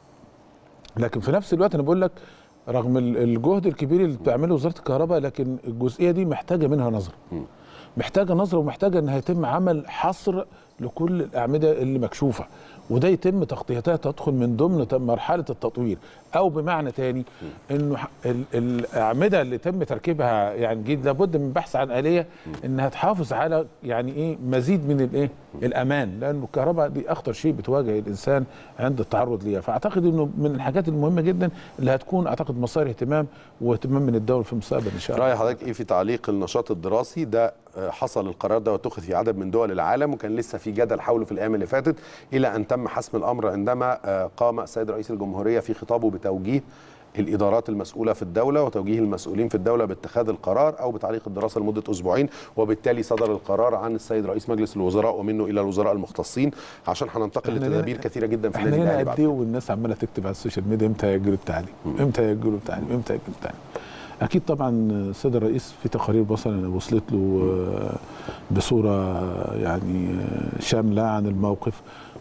لكن في نفس الوقت انا بقول لك رغم ال- الجهد الكبير اللي بتعمله وزاره الكهرباء لكن الجزئيه دي محتاجه منها نظر محتاجه نظره ومحتاجه انها يتم عمل حصر لكل الاعمده اللي مكشوفه وده يتم تغطيتها تدخل من ضمن ت- مرحله التطوير او بمعنى تاني انه ح- ال- الاعمده اللي تم تركيبها يعني جديد لابد من بحث عن اليه انها تحافظ على يعني ايه مزيد من الايه الامان لانه الكهرباء دي اخطر شيء بتواجه الانسان عند التعرض ليها فاعتقد انه من الحاجات المهمه جدا اللي هتكون اعتقد مصادر اهتمام واهتمام من الدوله في المستقبل ان شاء الله رأي حضرتك ايه في تعليق النشاط الدراسي ده آه، حصل القرار ده واتخذ في عدد من دول العالم وكان لسه في جدل حوله في الايام اللي فاتت الى ان تم حسم الامر عندما آه، قام السيد رئيس الجمهوريه في خطابه بتوجيه الادارات المسؤوله في الدوله وتوجيه المسؤولين في الدوله باتخاذ القرار او بتعليق الدراسه لمده اسبوعين وبالتالي صدر القرار عن السيد رئيس مجلس الوزراء ومنه الى الوزراء المختصين عشان هننتقل إحنا لتدابير لنا- كثيره جدا في احنا النادي لنا الاهلي قد بعد ايه والناس عماله تكتب على السوشيال ميديا امتى هيجروا التعليم امتى هيجروا التعليم امتى هيجروا التعليم اكيد طبعا السيد الرئيس في تقارير وصل وصلت له آه، بصوره آه، يعني آه، شامله عن الموقف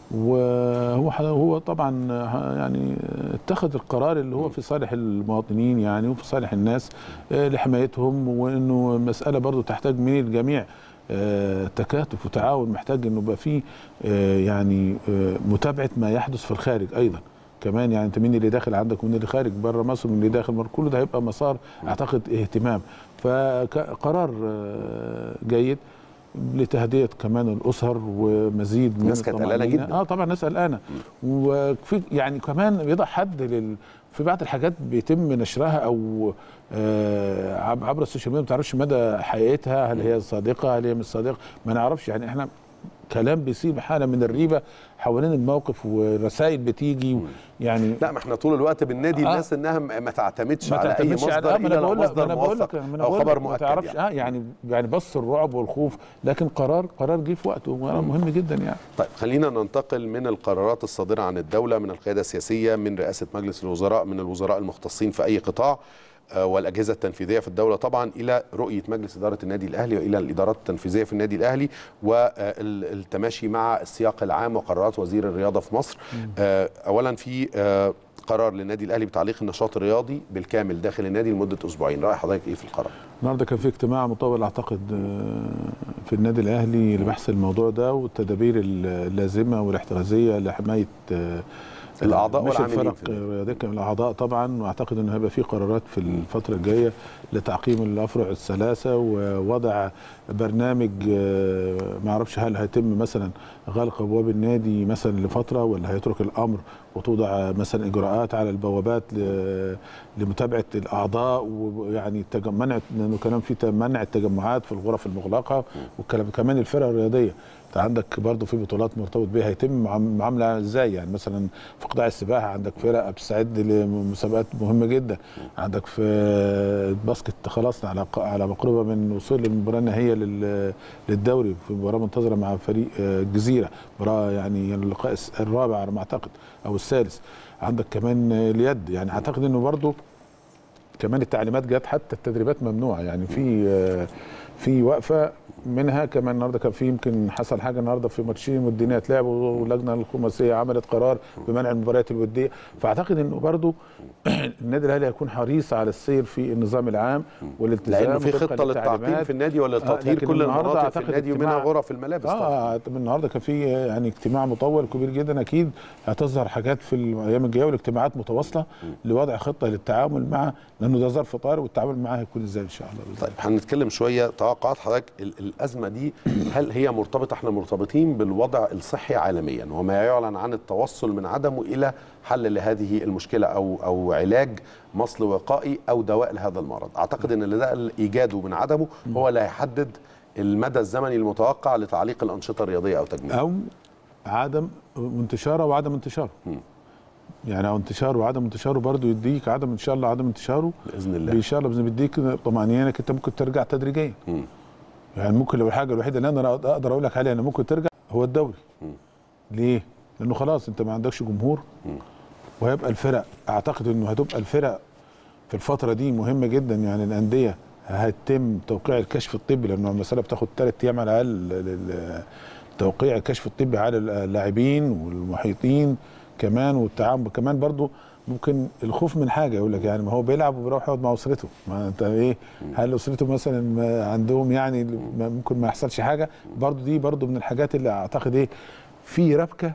وهو ح- هو طبعا آه، يعني اتخذ القرار اللي هو في صالح المواطنين يعني وفي صالح الناس آه، لحمايتهم وانه المساله برضو تحتاج من الجميع آه، تكاتف وتعاون محتاج انه يبقى فيه آه، يعني آه، متابعه ما يحدث في الخارج ايضا كمان يعني انت مين اللي داخل عندك ومين اللي خارج بره مصر ومين اللي داخل مصر كله ده هيبقى مسار اعتقد اهتمام فقرار آه، جيد لتهدئه كمان الاسر ومزيد من الناس كانت قلقانة الطمأنينة. جدا. اه طبعا الناس قلقانه وفي يعني كمان بيضع حد لل في بعض الحاجات بيتم نشرها او آه عب- عبر السوشيال ميديا ما تعرفش مدى حقيقتها هل هي صادقه هل هي مش صادقه ما نعرفش يعني احنا كلام بيصيب حاله من الريبه حوالين الموقف ورسائل بتيجي يعني لا ما احنا طول الوقت بننادي آه. الناس انها ما ما تعتمدش ما على اي تعتمدش مصدر على آه، ما الا انا لو بقول لك ما مصدر انا بقول لك موثق ما انا او بقول خبر لك ما مؤكد تعرفش يعني. اه يعني يعني بص الرعب والخوف لكن قرار قرار جه في وقته وقرار مهم جدا يعني طيب خلينا ننتقل من القرارات الصادرة عن الدولة من القيادة السياسية من رئاسة مجلس الوزراء من الوزراء المختصين في أي قطاع آه، والأجهزة التنفيذية في الدولة طبعا إلى رؤية مجلس إدارة النادي الأهلي وإلى الإدارات التنفيذية في النادي الأهلي والتماشي مع السياق العام وقرارات وزير الرياضة في مصر آه، أولا في آه، قرار للنادي الأهلي بتعليق النشاط الرياضي بالكامل داخل النادي لمدة أسبوعين رأي حضرتك إيه في القرار؟ النهارده كان في اجتماع مطول اعتقد آه، في النادي الاهلي لبحث الموضوع ده والتدابير اللازمه والاحترازيه لحمايه آه، الأعضاء مش والعاملين الفرق في النادي. الرياضيه كان الاعضاء طبعا واعتقد انه هيبقى في قرارات في الفتره الجايه لتعقيم الافرع الثلاثه ووضع برنامج آه، ما اعرفش هل هيتم مثلا غلق ابواب النادي مثلا لفتره ولا هيترك الامر وتوضع مثلا اجراءات على البوابات ل- لمتابعه الاعضاء ويعني التج- منع لانه كلام في ت- منع التجمعات في الغرف المغلقه والكلام كمان الفرق الرياضيه انت عندك برضه في بطولات مرتبط بيها هيتم معام- معامله ازاي يعني مثلا في قطاع السباحه عندك فرق بتستعد لمسابقات مهمه جدا عندك في الباسكت خلاص على ق- على مقربه من وصول للمباراه النهائيه لل- للدوري في مباراه منتظره مع فريق آه، الجزيره مباراه يعني اللقاء الس- الرابع على ما اعتقد او الثالث عندك كمان آه، اليد يعني اعتقد انه برضه كمان التعليمات جت حتى التدريبات ممنوعه يعني في آه، في وقفه منها كمان النهارده كان في يمكن حصل حاجه النهارده في ماتشين وديين اتلعبوا واللجنه الخماسيه عملت قرار بمنع المباريات الوديه فاعتقد انه برضو النادي الاهلي هيكون حريص على السير في النظام العام والالتزام لأنه في وفقاً خطة للتعقيم للتعليمات. في النادي ولا آه، لتطهير لكن كل النهاردة المناطق في أعتقد النادي ومنها اجتماع- غرف الملابس طبعا اه من النهارده كان في يعني اجتماع مطول كبير جدا اكيد هتظهر حاجات في الايام الجايه والاجتماعات متواصله لوضع خطه للتعامل مع لانه ده ظرف طارئ والتعامل معاه هيكون ازاي ان شاء الله بإذن طيب هنتكلم شويه توقعات حضرتك ال- الازمه دي هل هي مرتبطه احنا مرتبطين بالوضع الصحي عالميا وما يعلن عن التوصل من عدمه الى حل لهذه المشكله او او علاج مصل وقائي او دواء لهذا المرض اعتقد ان اللي ده ايجاده من عدمه هو اللي هيحدد المدى الزمني المتوقع لتعليق الانشطه الرياضيه او تجميلها او عدم انتشاره وعدم انتشاره يعني او انتشاره وعدم انتشاره برضه يديك عدم ان شاء الله عدم انتشاره باذن الله ان شاء الله باذن بيديك طمانينه انك انت ممكن ترجع تدريجيا مم. يعني ممكن لو الحاجه الوحيده اللي انا اقدر اقول لك عليها انه ممكن ترجع هو الدوري مم. ليه؟ لانه خلاص انت ما عندكش جمهور مم. وهيبقى الفرق اعتقد انه هتبقى الفرق في الفتره دي مهمه جدا يعني الانديه هيتم توقيع الكشف الطبي لانه المساله بتاخد ثلاث ايام على الاقل لل- توقيع الكشف الطبي على اللاعبين والمحيطين كمان والتعامل كمان برضو ممكن الخوف من حاجه يقول لك يعني ما هو بيلعب وبيروح يقعد مع اسرته ما انت ايه هل اسرته مثلا ما عندهم يعني ما- ممكن ما يحصلش حاجه برضو دي برضو من الحاجات اللي اعتقد ايه في ربكه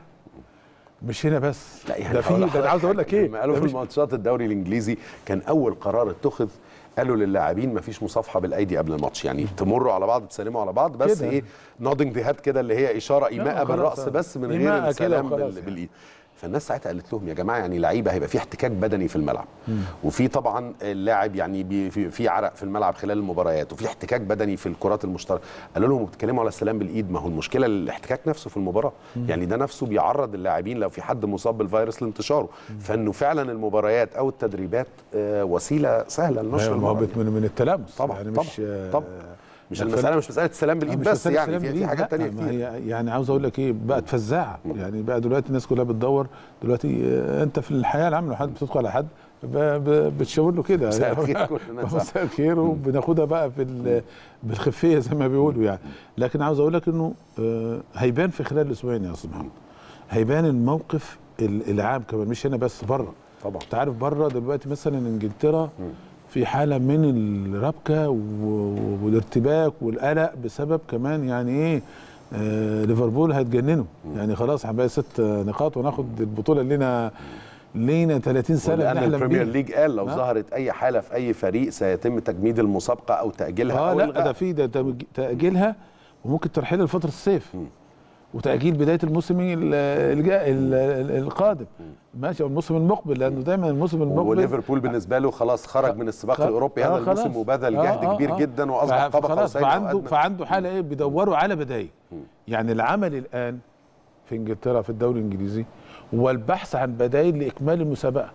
مش هنا بس لا يعني ده في هقول ده لحضرتك انا عاوز اقول لك حاجة. ايه لما قالوا ده في مش- الماتشات الدوري الانجليزي كان اول قرار اتخذ قالوا للاعبين ما فيش مصافحه بالايدي قبل الماتش يعني تمروا على بعض تسلموا على بعض بس كده. ايه نودنج ذي هات كده اللي هي اشاره ايماء خلاص. بالراس بس من غير إيماء كده السلام وخلاص بال- يعني. بالايد فالناس ساعتها قالت لهم يا جماعه يعني لعيبه هيبقى في احتكاك بدني في الملعب وفي طبعا اللاعب يعني بي في, في عرق في الملعب خلال المباريات وفي احتكاك بدني في الكرات المشتركه قالوا لهم بتتكلموا على السلام بالايد ما هو المشكله الاحتكاك نفسه في المباراه يعني ده نفسه بيعرض اللاعبين لو في حد مصاب بالفيروس لانتشاره فانه فعلا المباريات او التدريبات آه، وسيله سهله لنشر ما هو المرض بت- من من التلامس طبعا يعني طبعا مش طبعا مش لا، المساله فل- مش مساله السلام بالايد مش بس مسألة يعني سلام في, في بالإيد، حاجات لا، تانية ما كتير هي يعني عاوز اقول لك ايه بقت فزاعه يعني بقى دلوقتي الناس كلها بتدور دلوقتي آه، انت في الحياه العامه لو حد بتدخل على حد ب- ب- بتشاور له كده مساء الخير كلنا صح. مساء الخير وبناخدها بقى في ال- بالخفيه زي ما بيقولوا يعني لكن عاوز اقول لك انه آه، هيبان في خلال الاسبوعين يا استاذ محمد هيبان الموقف ال- العام كمان مش هنا بس بره طبعا انت عارف بره دلوقتي مثلا انجلترا في حاله من الربكه و- والارتباك والقلق بسبب كمان يعني ايه آه ليفربول هيتجننوا يعني خلاص هنبقى ست نقاط وناخد البطوله اللي لنا لينا 30 سنه لان بنحلم البريمير بيها. ليج قال لو ها؟ ظهرت اي حاله في اي فريق سيتم تجميد المسابقه او تاجيلها اه او لا إلغائها. ده في ده تأج- تاجيلها وممكن ترحيلها لفتره الصيف وتاجيل بدايه الموسم ال- الجا- ال- ال- القادم ماشي أو الموسم المقبل لانه دايما الموسم المقبل وليفربول بالنسبه له خلاص خرج من السباق خ- الاوروبي هذا آه الموسم خلاص. وبذل آه، جهد آه، كبير آه. جدا واصبح فع- قاب فخلاص قوسين أو فعنده أدنى. فعنده حاله ايه بيدوروا على بدايل يعني العمل الان في انجلترا في الدوري الانجليزي هو البحث عن بدايل لاكمال المسابقه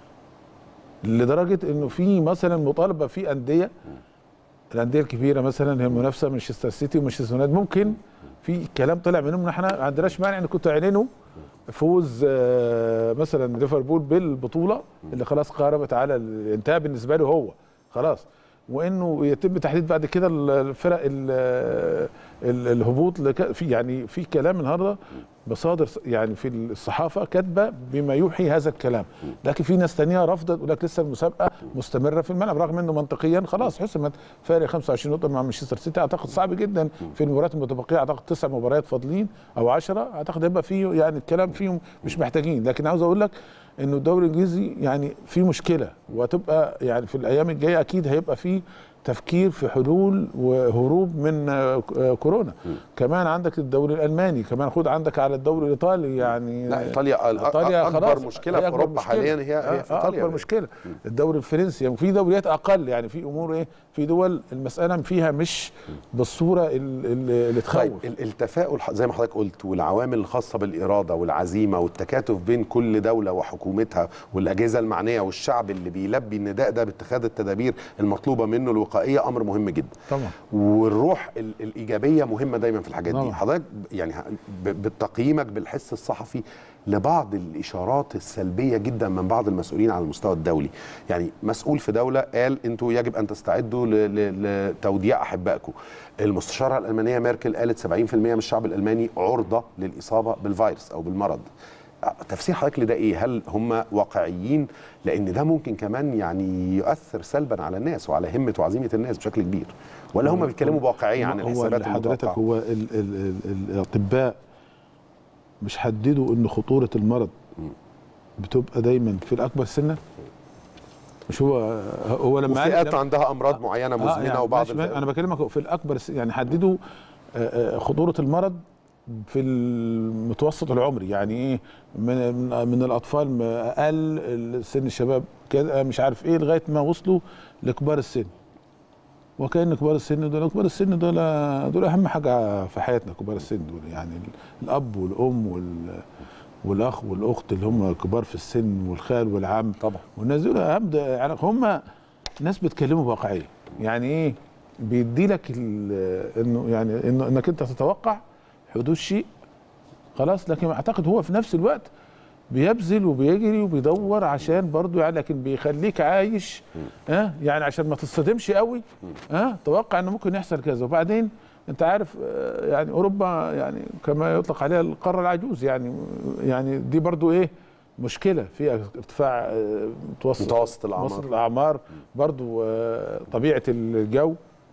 لدرجه انه في مثلا مطالبه في انديه الانديه الكبيره مثلا هي المنافسه مانشستر سيتي ومانشستر يونايتد ممكن في كلام طلع منهم ان احنا ما عندناش مانع ان كنتوا اعلنوا فوز آه، مثلا ليفربول بالبطوله اللي خلاص قاربت على الانتهاء بالنسبه له هو خلاص وانه يتم تحديد بعد كده الفرق ال- ال- الهبوط لك- في يعني في كلام النهارده مصادر يعني في الصحافه كاتبه بما يوحي هذا الكلام لكن في ناس تانية رفضت تقول لك لسه المسابقه مستمره في الملعب رغم انه منطقيا خلاص حسمت فارق 25 نقطه مع مانشستر سيتي اعتقد صعب جدا في المباريات المتبقيه اعتقد تسع مباريات فاضلين او 10 اعتقد هيبقى فيه يعني الكلام فيهم مش محتاجين لكن عاوز اقول لك انه الدوري الانجليزي يعني في مشكله وهتبقى يعني في الايام الجايه اكيد هيبقى في تفكير في حلول وهروب من آه، آه، كورونا كمان عندك الدوري الالماني كمان خد عندك على الدوري الايطالي يعني لا ايطاليا ال- ايطاليا اكبر خلاص مشكله هي في أكبر اوروبا مشكلة. حاليا هي هي في آه، ايطاليا اكبر مشكله الدوري الفرنسي يعني في دوريات اقل يعني في امور ايه في دول المساله فيها مش بالصوره ال- ال- اللي طيب تخوف ال- التفاؤل ح- زي ما حضرتك قلت والعوامل الخاصه بالاراده والعزيمه والتكاتف بين كل دوله وحكومتها والاجهزه المعنيه والشعب اللي بيلبي النداء ده باتخاذ التدابير المطلوبه منه الوقائيه امر مهم جدا طبعا والروح ال- الايجابيه مهمه دايما في الحاجات دي طبعا. حضرتك ب- يعني ه- ب- بتقييمك بالحس الصحفي لبعض الاشارات السلبيه جدا من بعض المسؤولين على المستوى الدولي يعني مسؤول في دوله قال انتوا يجب ان تستعدوا ل- ل- لتوديع احبائكم المستشاره الالمانيه ميركل قالت 70% من الشعب الالماني عرضه للاصابه بالفيروس او بالمرض تفسير حضرتك لده ايه؟ هل هم واقعيين؟ لان ده ممكن كمان يعني يؤثر سلبا على الناس وعلى همه وعزيمه الناس بشكل كبير. ولا هم بيتكلموا بواقعيه عن هو الحسابات اللي حضرتك المتوقعه؟ هو ال ال ال الاطباء مش حددوا ان خطوره المرض بتبقى دايما في الاكبر سنا مش هو هو لما قال- وفئات لما- عندها امراض معينه آه، مزمنه يعني وبعض ماشي، الفئات- انا بكلمك في الاكبر س- يعني حددوا آه، آه، خطوره المرض في المتوسط العمري يعني ايه من من- من الاطفال م- اقل سن الشباب كده مش عارف ايه لغايه ما وصلوا لكبار السن وكان كبار السن دول كبار السن دول دول اهم حاجه في حياتنا كبار السن دول يعني ال- الاب والام وال والاخ والاخت اللي هم كبار في السن والخال والعم طبعا والناس دول اهم ده- يعني هم ناس بيتكلموا بواقعيه يعني ايه بيدي لك ال- انه يعني انه انك انت تتوقع حدوث شيء خلاص لكن اعتقد هو في نفس الوقت بيبذل وبيجري وبيدور عشان برضه يعني لكن بيخليك عايش ها أه؟ يعني عشان ما تصطدمش قوي ها أه؟ توقع انه ممكن يحصل كذا وبعدين انت عارف آه، يعني اوروبا يعني كما يطلق عليها القاره العجوز يعني يعني دي برضه ايه مشكله فيها ارتفاع آه، متوسط متوسط الأعمار. متوسط الاعمار برضه آه، طبيعه الجو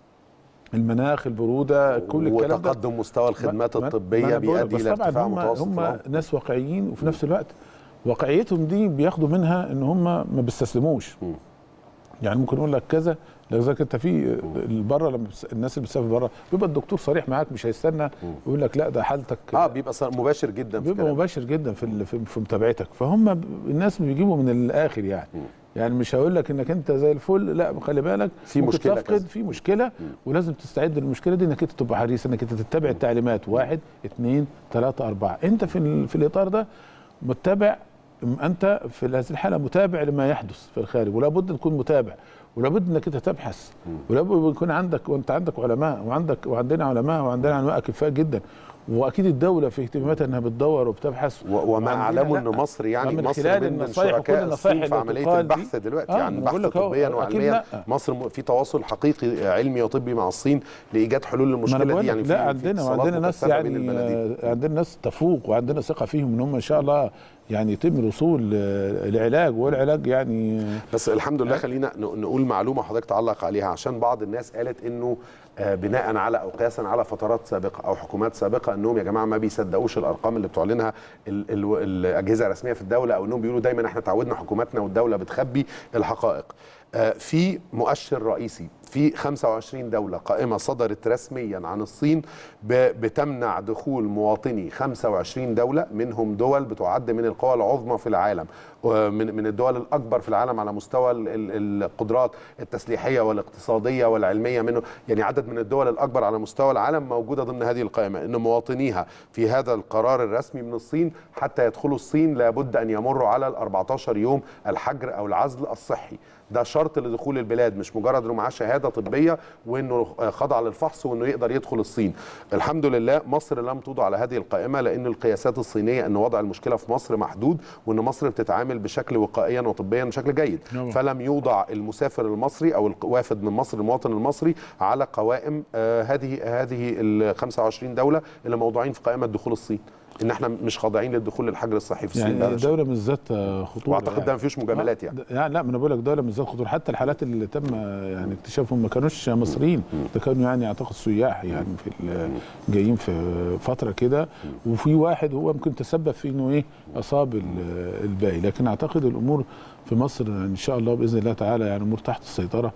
المناخ البروده كل الكلام ده وتقدم مستوى الخدمات ما- ما- ما الطبيه أنا بقول لك، بيؤدي بس الى طبعاً ارتفاع هم متوسط هم العمر. ناس واقعيين وفي نفس الوقت واقعيتهم دي بياخدوا منها ان هم ما بيستسلموش مم. يعني ممكن يقول لك كذا لذلك انت في بره لما بس- الناس اللي بتسافر بره بيبقى الدكتور صريح معاك مش هيستنى يقول لك لا ده حالتك اه بيبقى صار مباشر جدا في بيبقى كلامه. مباشر جدا في ال- في في متابعتك فهم ب- الناس بيجيبوا من الاخر يعني يعني مش هقول لك انك انت زي الفل لا خلي بالك في ممكن مشكلة تفقد كذا. في مشكله ولازم تستعد للمشكله دي انك انت تبقى حريص انك انت تتبع التعليمات واحد اثنين ثلاثه اربعه انت في ال- في الاطار ده متبع انت في هذه الحاله متابع لما يحدث في الخارج ولا بد تكون متابع ولا بد انك انت تبحث ولا بد يكون عندك وانت عندك علماء وعندك وعندنا علماء وعندنا علماء كفاء جدا واكيد الدوله في اهتماماتها انها بتدور وبتبحث و- وما وعندنا اعلمه لا. ان مصر يعني من مصر خلال من, من النصايح وكل شركاء النصايح الصين في اللي عمليه بتقال دي. البحث دلوقتي آه، يعني أنا بقول بحث لك أهو، طبيا أكيد وعلميا لا. مصر م- في تواصل حقيقي علمي وطبي مع الصين لايجاد حلول ما للمشكله انا دي بقول يعني لك في- لا في عندنا اتصالات وعندنا ناس مكثفة بين يعني البلدين. آه، عندنا ناس تفوق وعندنا ثقه فيهم ان هم ان شاء الله يعني يتم الوصول آه، لعلاج والعلاج يعني آه، بس الحمد لله خلينا ن- نقول معلومه حضرتك تعلق عليها عشان بعض الناس قالت انه آه، بناء على او قياسا على فترات سابقه او حكومات سابقه انهم يا جماعه ما بيصدقوش الارقام اللي بتعلنها ال- ال- الاجهزه الرسميه في الدوله او انهم بيقولوا دايما احنا تعودنا حكوماتنا والدوله بتخبي الحقائق. آه، في مؤشر رئيسي في 25 دولة قائمة صدرت رسميا عن الصين ب- بتمنع دخول مواطني 25 دولة منهم دول بتعد من القوى العظمى في العالم ومن من الدول الأكبر في العالم على مستوى ال- ال- القدرات التسليحية والاقتصادية والعلمية منه يعني عدد من الدول الأكبر على مستوى العالم موجودة ضمن هذه القائمة إن مواطنيها في هذا القرار الرسمي من الصين حتى يدخلوا الصين لابد أن يمروا على ال 14 يوم الحجر أو العزل الصحي ده شرط لدخول البلاد مش مجرد انه معاه شهاده طبيه وانه خضع للفحص وانه يقدر يدخل الصين. الحمد لله مصر لم توضع على هذه القائمه لان القياسات الصينيه ان وضع المشكله في مصر محدود وان مصر بتتعامل بشكل وقائيا وطبيا بشكل جيد. نعم. فلم يوضع المسافر المصري او الوافد من مصر المواطن المصري على قوائم آه هذه هذه ال 25 دوله اللي موضوعين في قائمه دخول الصين. ان احنا مش خاضعين للدخول الحجر الصحي في الصين يعني بهذا الشكل. الدوله مش ذات آه، خطوره واعتقد يعني. ده ما فيهوش مجاملات يعني. آه، يعني لا ما انا بقول لك دوله مش ذات خطوره حتى الحالات اللي تم آه، يعني اكتشافهم ما كانوش مصريين ده كانوا يعني اعتقد سياح يعني في ال- جايين في فتره كده وفي واحد هو ممكن تسبب في انه ايه اصاب ال- الباقي لكن اعتقد الامور في مصر ان شاء الله باذن الله تعالى يعني امور تحت السيطره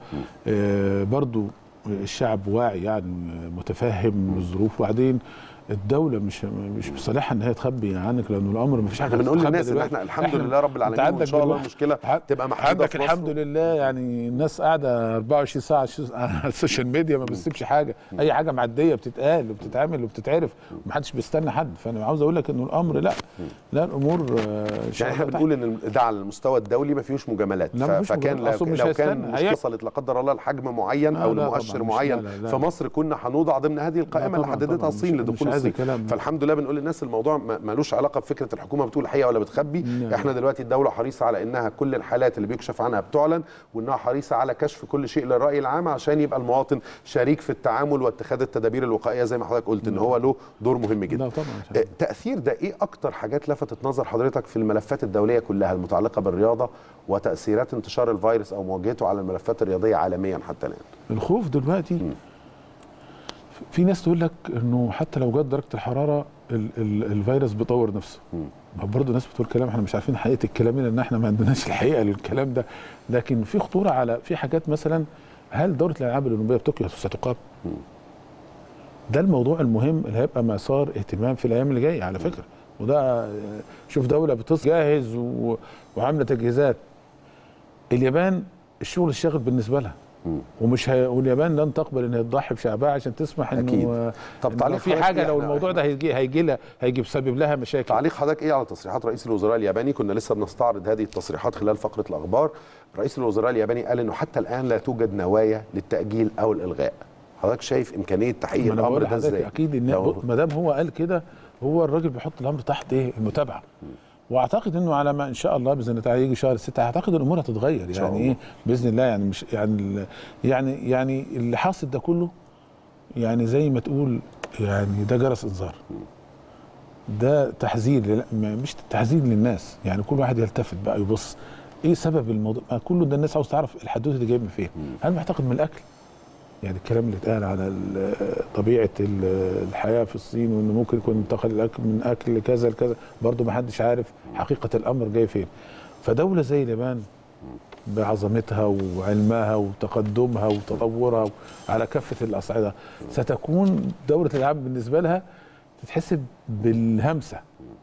آه برضو الشعب واعي يعني متفهم الظروف وبعدين الدولة مش مش بصالحها ان هي تخبي عنك لانه الامر ما فيش حاجه احنا بنقول تتخبى للناس ان دلوقتي. احنا الحمد لله رب أنت العالمين وان عندك شاء الله دلوقتي- المشكله ع- تبقى محدوده عندك في مصر. الحمد لله يعني الناس قاعده 24 ساعه على الشو- على السوشيال ميديا ما بتسيبش حاجه اي حاجه معديه بتتقال وبتتعمل وبتتعرف ومحدش بيستنى حد فانا عاوز اقول لك انه الامر لا لا الامور آه، إن شاء يعني احنا الله بنقول ان ده على المستوى الدولي ما فيهوش مجاملات لا، ف- ما فيهوش فكان مجاملات. أصله لو, مش لو كان هيستنى. مش هي- وصلت لا قدر الله لحجم معين آه، او لا لمؤشر طبعاً، مش- معين لا، لا، لا. في مصر كنا هنوضع ضمن هذه القائمه اللي طبعاً، حددتها طبعاً، الصين مش- لدخول مش عايز الصين الكلام ده. فالحمد لله بنقول للناس الموضوع ما- ملوش علاقه بفكره الحكومه بتقول الحقيقه ولا بتخبي لا. احنا دلوقتي الدوله حريصه على انها كل الحالات اللي بيكشف عنها بتعلن وانها حريصه على كشف كل شيء للراي العام عشان يبقى المواطن شريك في التعامل واتخاذ التدابير الوقائيه زي ما حضرتك قلت ان هو له دور مهم جدا لا طبعا آه، تأثير ده إيه أكتر حاجات لفتت نظر حضرتك في الملفات الدولية كلها المتعلقة بالرياضة وتأثيرات انتشار الفيروس أو مواجهته على الملفات الرياضية عالميا حتى الآن الخوف دلوقتي في ناس تقول لك انه حتى لو جت درجه الحراره ال ال الفيروس بيطور نفسه برضه ناس بتقول كلام احنا مش عارفين حقيقه الكلام لان احنا ما عندناش الحقيقه للكلام ده لكن في خطوره على في حاجات مثلا هل دوره الالعاب الاولمبيه بطوكيو ستقام؟ ده الموضوع المهم اللي هيبقى مسار اهتمام في الايام اللي جايه على فكره وده آه، شوف دوله بتجهز و- وعامله تجهيزات اليابان الشغل الشاغل بالنسبه لها ومش هي... واليابان لن تقبل ان تضحي بشعبها عشان تسمح انه أكيد. طب إنه تعليق في حضرتك حاجه إيه؟ لو إحنا- الموضوع ده هيجي هيجي لها هيجي بسبب لها مشاكل تعليق حضرتك ايه على تصريحات رئيس الوزراء الياباني كنا لسه بنستعرض هذه التصريحات خلال فقره الاخبار رئيس الوزراء الياباني قال انه حتى الان لا توجد نوايا للتاجيل او الالغاء حضرتك شايف امكانيه تحقيق ما انا الامر بقول ده لحضرتك ازاي اكيد ان لو- ما دام هو قال كده هو الراجل بيحط الامر تحت ايه المتابعه واعتقد انه على ما ان شاء الله باذن الله تعالى يجي شهر ستة اعتقد الامور هتتغير شاء يعني الله. ايه باذن الله يعني مش يعني ال- يعني يعني اللي حاصل ده كله يعني زي ما تقول يعني ده جرس انذار ده تحذير لا ما- مش تحذير للناس يعني كل واحد يلتفت بقى يبص ايه سبب الموضوع ما كله ده الناس عاوز تعرف الحدوته دي جايه من فين هل معتقد من الاكل يعني الكلام اللي اتقال على ال- طبيعه ال- الحياه في الصين وانه ممكن يكون انتقل الاكل من اكل لكذا لكذا برضه ما حدش عارف حقيقه الامر جاي فين فدوله زي اليابان بعظمتها وعلمها وتقدمها وتطورها على كافه الاصعده ستكون دوله الالعاب بالنسبه لها تتحسب بالهمسه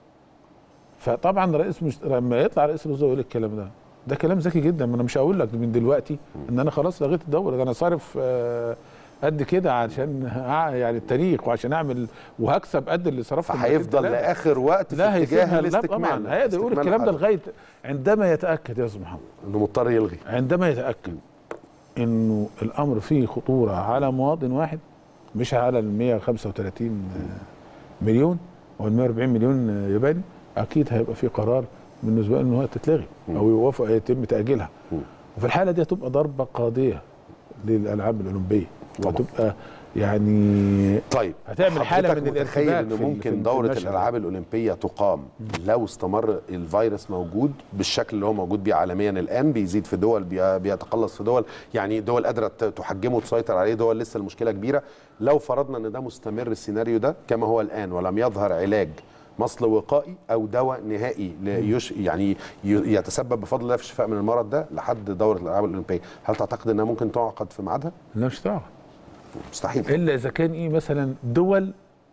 فطبعا رئيس مش... لما يطلع رئيس الوزراء يقول الكلام ده ده كلام ذكي جدا ما انا مش هقول لك من دلوقتي ان انا خلاص لغيت الدوله ده انا صارف آه، قد كده عشان ه- يعني التاريخ وعشان اعمل وهكسب قد اللي صرفته مرتين فهيفضل تلاتة. لاخر وقت في لا اتجاه هيسيبها لا الاستكمال طبعا هيقدر يقول استكمال الكلام ده الحدث. لغايه عندما يتاكد يا استاذ محمد انه مضطر يلغي عندما يتاكد انه الامر فيه خطوره على مواطن واحد مش على ال 135 مليون او ال 140 مليون ياباني اكيد هيبقى في قرار بالنسبه له ان هو تتلغي او يوافق يتم تاجيلها وفي الحاله دي هتبقى ضربه قاضيه للالعاب الاولمبيه طبعا. وهتبقى يعني طيب هتعمل حالة حضرتك من متخيل الارتباك انه في ال- ممكن في ال- دوره في المشهد. الالعاب الاولمبيه تقام لو استمر الفيروس موجود بالشكل اللي هو موجود بيه عالميا الان بيزيد في دول بي- بيتقلص في دول يعني دول قادره ت- تحجمه وتسيطر عليه دول لسه المشكله كبيره لو فرضنا ان ده مستمر السيناريو ده كما هو الان ولم يظهر علاج مصل وقائي او دواء نهائي ليش يعني ي- يتسبب بفضل الله في الشفاء من المرض ده لحد دوره الالعاب الاولمبيه هل تعتقد انها ممكن تعقد في ميعادها لا مش دعوه مستحيل الا اذا كان ايه مثلا دول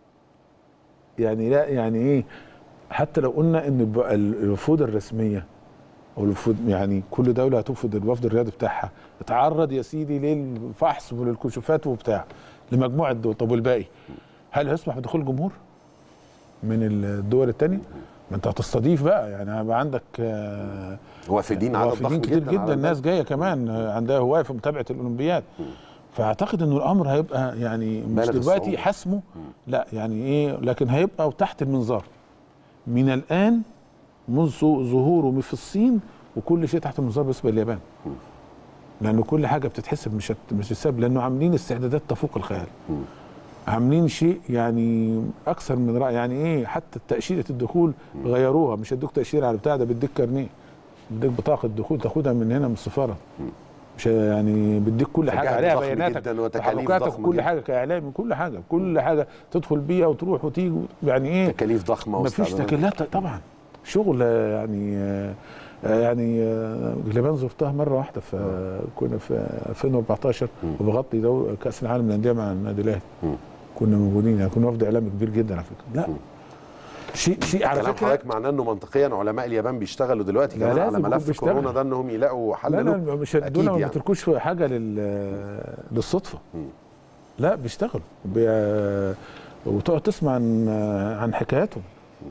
يعني لا يعني ايه حتى لو قلنا ان الب- الوفود الرسميه او الوفود يعني كل دوله هتوفد الوفد الرياضي بتاعها اتعرض يا سيدي للفحص وللكشوفات وبتاع لمجموعه دول طب والباقي هل هيسمح بدخول جمهور من الدول الثانيه ما انت هتستضيف بقى يعني هيبقى عندك آه وافدين عدد ضخم وافدين كتير جدا, جدا, على الناس جايه كمان آه، عندها هوايه في متابعه الاولمبياد فاعتقد انه الامر هيبقى يعني مش بالغ دلوقتي الصعوبة. حسمه لا يعني ايه لكن هيبقى تحت المنظار من الان منذ ظهوره في الصين وكل شيء تحت المنظار بالنسبه لليابان لان كل حاجه بتتحسب مش هت- مش هتساب لانه عاملين استعدادات تفوق الخيال عاملين شيء يعني اكثر من رائع يعني ايه حتى تاشيره الدخول غيروها مش هيدوك تاشيره على بتاع ده بيديك كارنيه بيديك بطاقه دخول تاخدها من هنا من السفاره مش يعني بيديك كل حاجه فجهد عليها ضخم بياناتك جداً وتكاليف تحركاتك ضخمة وكل جداً. حاجه كاعلامي كل حاجه كل حاجه تدخل بيها وتروح وتيجي يعني ايه تكاليف ضخمه ما فيش واستعدادات. تكلات طبعا شغل آه، يعني آه، آه، يعني آه، اليابان زرتها مره واحده في كنا في 2014 وبغطي دو كاس العالم للانديه مع النادي الاهلي مم. كنا موجودين يعني كنا وفد اعلامي كبير جدا على فكره لا شيء شيء على كلام فكره حضرتك معناه انه منطقيا علماء اليابان بيشتغلوا دلوقتي لا، كمان على لازم يكون ملف بيشتغل. كورونا ده انهم يلاقوا حل لا له لا مش أكيد دول ما يعني. بيتركوش في حاجه لل للصدفه لا بيشتغلوا بي... وتقعد تسمع عن عن حكاياتهم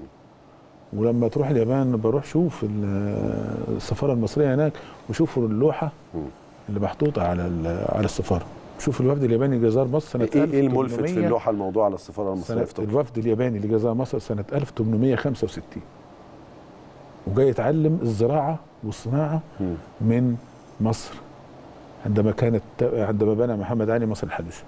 ولما تروح اليابان بروح شوف ال- السفاره المصريه هناك وشوفوا اللوحه اللي محطوطه على ال- على السفاره شوف الوفد الياباني جزار مصر سنه ايه ايه الملفت في 1800 اللوحه الموضوع على السفاره المصريه سنة في طوكيو الوفد الياباني لجزاء مصر سنة 1865 وجاي يتعلم الزراعة والصناعة مم. من مصر عندما كانت عندما بنى محمد علي مصر الحديثة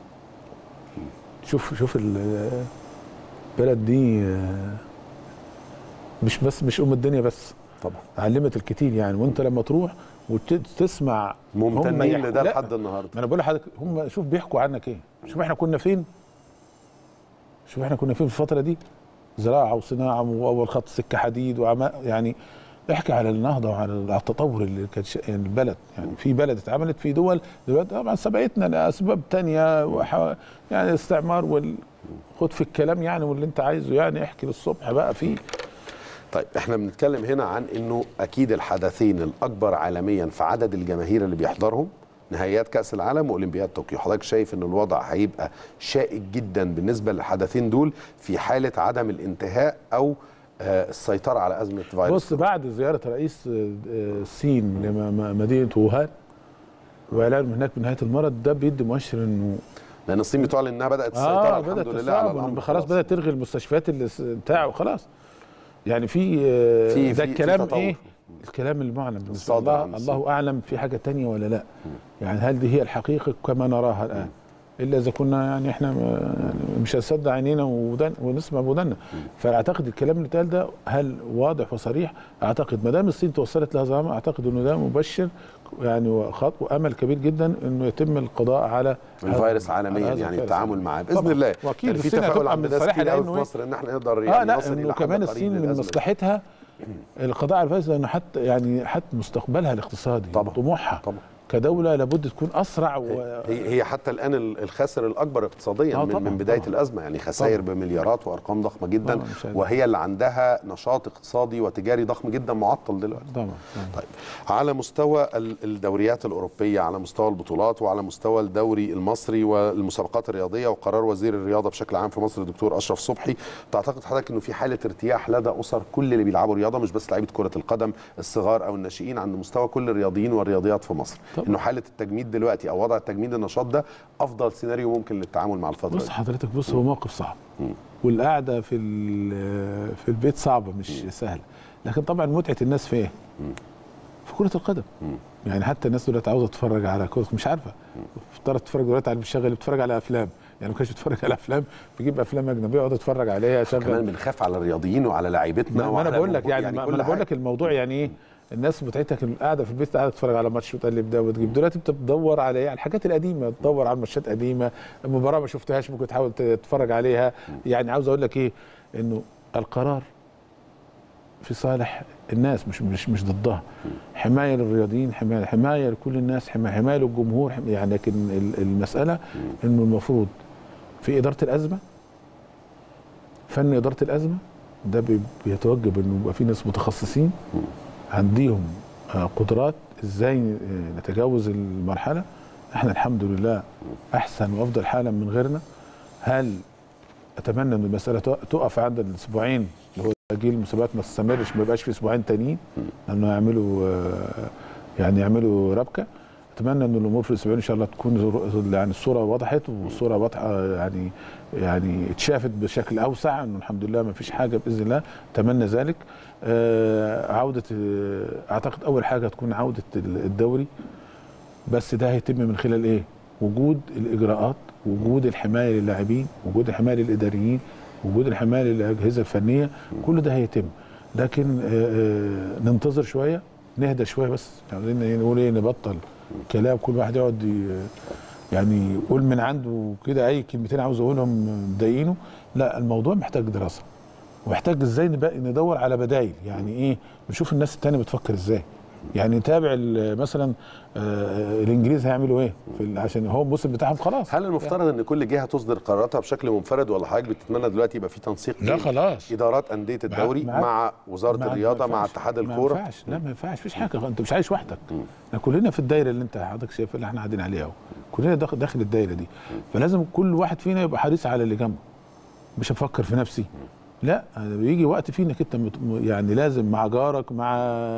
شوف شوف ال- البلد دي آه، مش بس مش ام الدنيا بس طبعا علمت الكتير يعني وانت لما تروح وتسمع ممتنين يحكوا- لده لا، لحد النهارده ما انا بقول لحضرتك هم شوف بيحكوا عنك ايه شوف احنا كنا فين شوف احنا كنا فين في الفتره دي زراعه وصناعه واول خط سكه حديد وعما يعني احكي على النهضه وعلى التطور اللي كانت ش- يعني البلد يعني في بلد اتعملت في دول دلوقتي طبعا سبقتنا لاسباب تانية وح... يعني استعمار وال خد في الكلام يعني واللي انت عايزه يعني احكي للصبح بقى فيه طيب احنا بنتكلم هنا عن انه اكيد الحدثين الاكبر عالميا في عدد الجماهير اللي بيحضرهم نهائيات كاس العالم واولمبياد طوكيو حضرتك شايف ان الوضع هيبقى شائك جدا بالنسبه للحدثين دول في حاله عدم الانتهاء او السيطره على ازمه فيروس بص بعد زياره رئيس الصين لمدينه ووهان واعلان هناك بنهايه المرض ده بيدي مؤشر انه لان الصين بتعلن انها بدات السيطره آه الحمد بدأت لله على الامر خلاص بدات تلغي المستشفيات اللي بتاع وخلاص يعني في في ده في- الكلام في ايه تطور. الكلام المعلن بالنسبه الصادر الله عن الصين. الله اعلم في حاجه تانية ولا لا يعني هل دي هي الحقيقه كما نراها الان الا اذا كنا يعني احنا م- مش هنصدق عينينا ودن ونسمع بودنا فاعتقد الكلام اللي اتقال ده هل واضح وصريح اعتقد ما دام الصين توصلت لهذا الامر اعتقد انه ده مبشر يعني وخط وامل كبير جدا انه يتم القضاء على الفيروس هذا- عالميا هذا يعني الفيروس. التعامل معاه باذن طبعاً. الله واكيد يعني في الصين تفاؤل هتبقى عند من ناس صالحها كتير قوي في لأنه إيه؟ مصر ان احنا نقدر اه يعني لا نصل انه الى حل كمان قريب الصين من للأزمة. مصلحتها القضاء على الفيروس لانه حتى يعني حتى مستقبلها الاقتصادي طبعاً. طموحها طبعا كدوله لابد تكون اسرع و... هي هي حتى الان ال- الخاسر الاكبر اقتصاديا آه من, طبعاً، من بدايه طبعاً. الازمه يعني خسائر طبعاً. بمليارات وارقام ضخمه جدا طبعاً، مش عايز- وهي اللي عندها نشاط اقتصادي وتجاري ضخم جدا معطل دلوقتي طبعا طبعاً. طيب على مستوى ال- الدوريات الأوروبية على مستوى البطولات وعلى مستوى الدوري المصري والمسابقات الرياضية وقرار وزير الرياضة بشكل عام في مصر الدكتور أشرف صبحي تعتقد حضرتك أنه في حالة ارتياح لدى أسر كل اللي بيلعبوا رياضة مش بس لعيبة كرة القدم الصغار أو الناشئين عند مستوى كل الرياضيين والرياضيات في مصر طبعاً. أنه حالة التجميد دلوقتي أو وضع التجميد النشاط ده أفضل سيناريو ممكن للتعامل مع الفترة بص دي حضرتك بص هو موقف صعب والقعده في ال- في البيت صعبه مش سهله لكن طبعا متعه الناس في ايه؟ في كره القدم يعني حتى الناس دلوقتي عاوزه تتفرج على كره مش عارفه افترض تتفرج دلوقتي على بيشغل بتتفرج على افلام يعني ما كانش بيتفرج على افلام بيجيب افلام اجنبيه يقعد يتفرج عليها كمان شغل بنخاف على الرياضيين وعلى لعيبتنا ما ما انا وعلى بقول لك الموضوع- يعني, ما كل انا بقول حاجة. لك الموضوع يعني ايه الناس متعتها كانت قاعده في البيت قاعده تتفرج على ماتش وتقلب ده وتجيب دلوقتي انت بتدور على ايه على الحاجات القديمه تدور على ماتشات قديمه مباراه ما شفتهاش ممكن تحاول تتفرج عليها يعني عاوز اقول لك ايه انه القرار في صالح الناس مش مش مش ضدها حمايه للرياضيين حمايه حمايه لكل الناس حمايه حمايه للجمهور حماية يعني لكن ال- المساله انه المفروض في اداره الازمه فن اداره الازمه ده بي- بيتوجب انه يبقى في ناس متخصصين عنديهم آه، قدرات ازاي آه، نتجاوز المرحله احنا الحمد لله احسن وافضل حالا من غيرنا هل اتمنى ان المساله تق- تقف عند الاسبوعين اللي هو تاجيل المسابقات ما تستمرش ما يبقاش في اسبوعين تانيين لانه يعملوا آه، يعني يعملوا ربكه اتمنى ان الامور في الاسبوعين ان شاء الله تكون زر- يعني الصوره وضحت والصوره واضحه يعني يعني اتشافت بشكل اوسع انه الحمد لله ما فيش حاجه باذن الله اتمنى ذلك آه، عوده آه، اعتقد اول حاجه تكون عوده الدوري بس ده هيتم من خلال ايه؟ وجود الاجراءات وجود الحمايه للاعبين وجود الحمايه للاداريين وجود الحمايه للاجهزه الفنيه كل ده هيتم لكن آه، آه، ننتظر شويه نهدى شويه بس عاوزين نقول ايه نبطل كلام كل واحد يقعد ي- يعني يقول من عنده كده اي كلمتين عاوز اقولهم مضايقينه لا الموضوع محتاج دراسه ومحتاج ازاي نبقى ندور على بدايل يعني ايه نشوف الناس التانية بتفكر ازاي يعني نتابع ال- مثلا آه، الانجليز هيعملوا ايه في ال- عشان هو الموسم بتاعهم خلاص هل المفترض ان كل جهه تصدر قراراتها بشكل منفرد ولا حضرتك بتتمنى دلوقتي يبقى في تنسيق لا بين خلاص ادارات انديه الدوري مع- مع وزاره ما- ما الرياضه مع ينفعش. اتحاد ما الكوره ينفعش لا ما ينفعش مفيش حاجه انت مش عايش وحدك احنا كلنا في الدايره اللي انت حضرتك شايفها اللي احنا قاعدين عليها اهو كلنا داخل داخل الدايره دي فلازم كل واحد فينا يبقى حريص على اللي جنبه مش افكر في نفسي لا أنا بيجي وقت فيه انك انت مت- م- يعني لازم مع جارك مع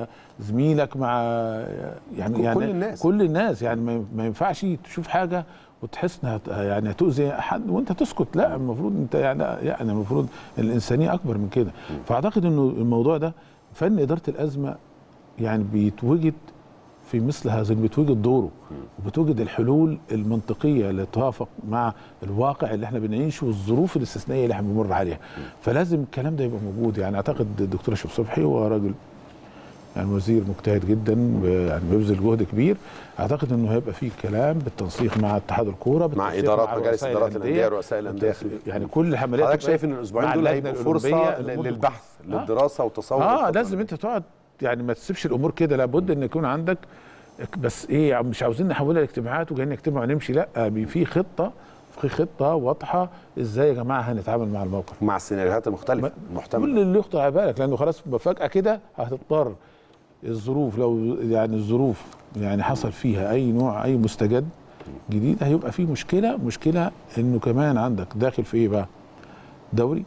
زميلك مع يعني كل يعني الناس. كل الناس يعني ما- ما ينفعش تشوف حاجه وتحس انها ت- يعني هتؤذي حد وانت تسكت لا المفروض انت يعني لا، يعني المفروض الانسانيه اكبر من كده فاعتقد انه الموضوع ده فن اداره الازمه يعني بيتوجد في مثل هذا بيتوجد دوره وبتوجد الحلول المنطقيه اللي تتوافق مع الواقع اللي احنا بنعيشه والظروف الاستثنائيه اللي احنا بنمر عليها فلازم الكلام ده يبقى موجود يعني اعتقد الدكتور اشرف صبحي هو راجل يعني وزير مجتهد جدا يعني بيبذل جهد كبير اعتقد انه هيبقى فيه كلام بالتنسيق مع اتحاد الكوره مع بالتنسيق إدارات مع مجالس رؤساء إدارات الأندية، رؤساء الأندية. بالتنسيق- يعني كل الحملات حضرتك تبقى شايف ان الاسبوعين مع دول اللجنة هيبقوا فرصه الأولمبية، ل- الأمور للبحث آه. للدراسه وتصور اه الفترة لازم دي. انت تقعد يعني ما تسيبش الامور كده لابد ان يكون عندك بس ايه مش عاوزين نحولها لاجتماعات وجايين نجتمع ونمشي لا بي- في خطه في خطه واضحه ازاي يا جماعه هنتعامل مع الموقف مع السيناريوهات المختلفه كل المحتمله اللي يخطر على بالك لانه خلاص فجاه كده هتضطر الظروف لو يعني الظروف يعني حصل فيها اي نوع اي مستجد جديد هيبقى في مشكله مشكله انه كمان عندك داخل في ايه بقى دوري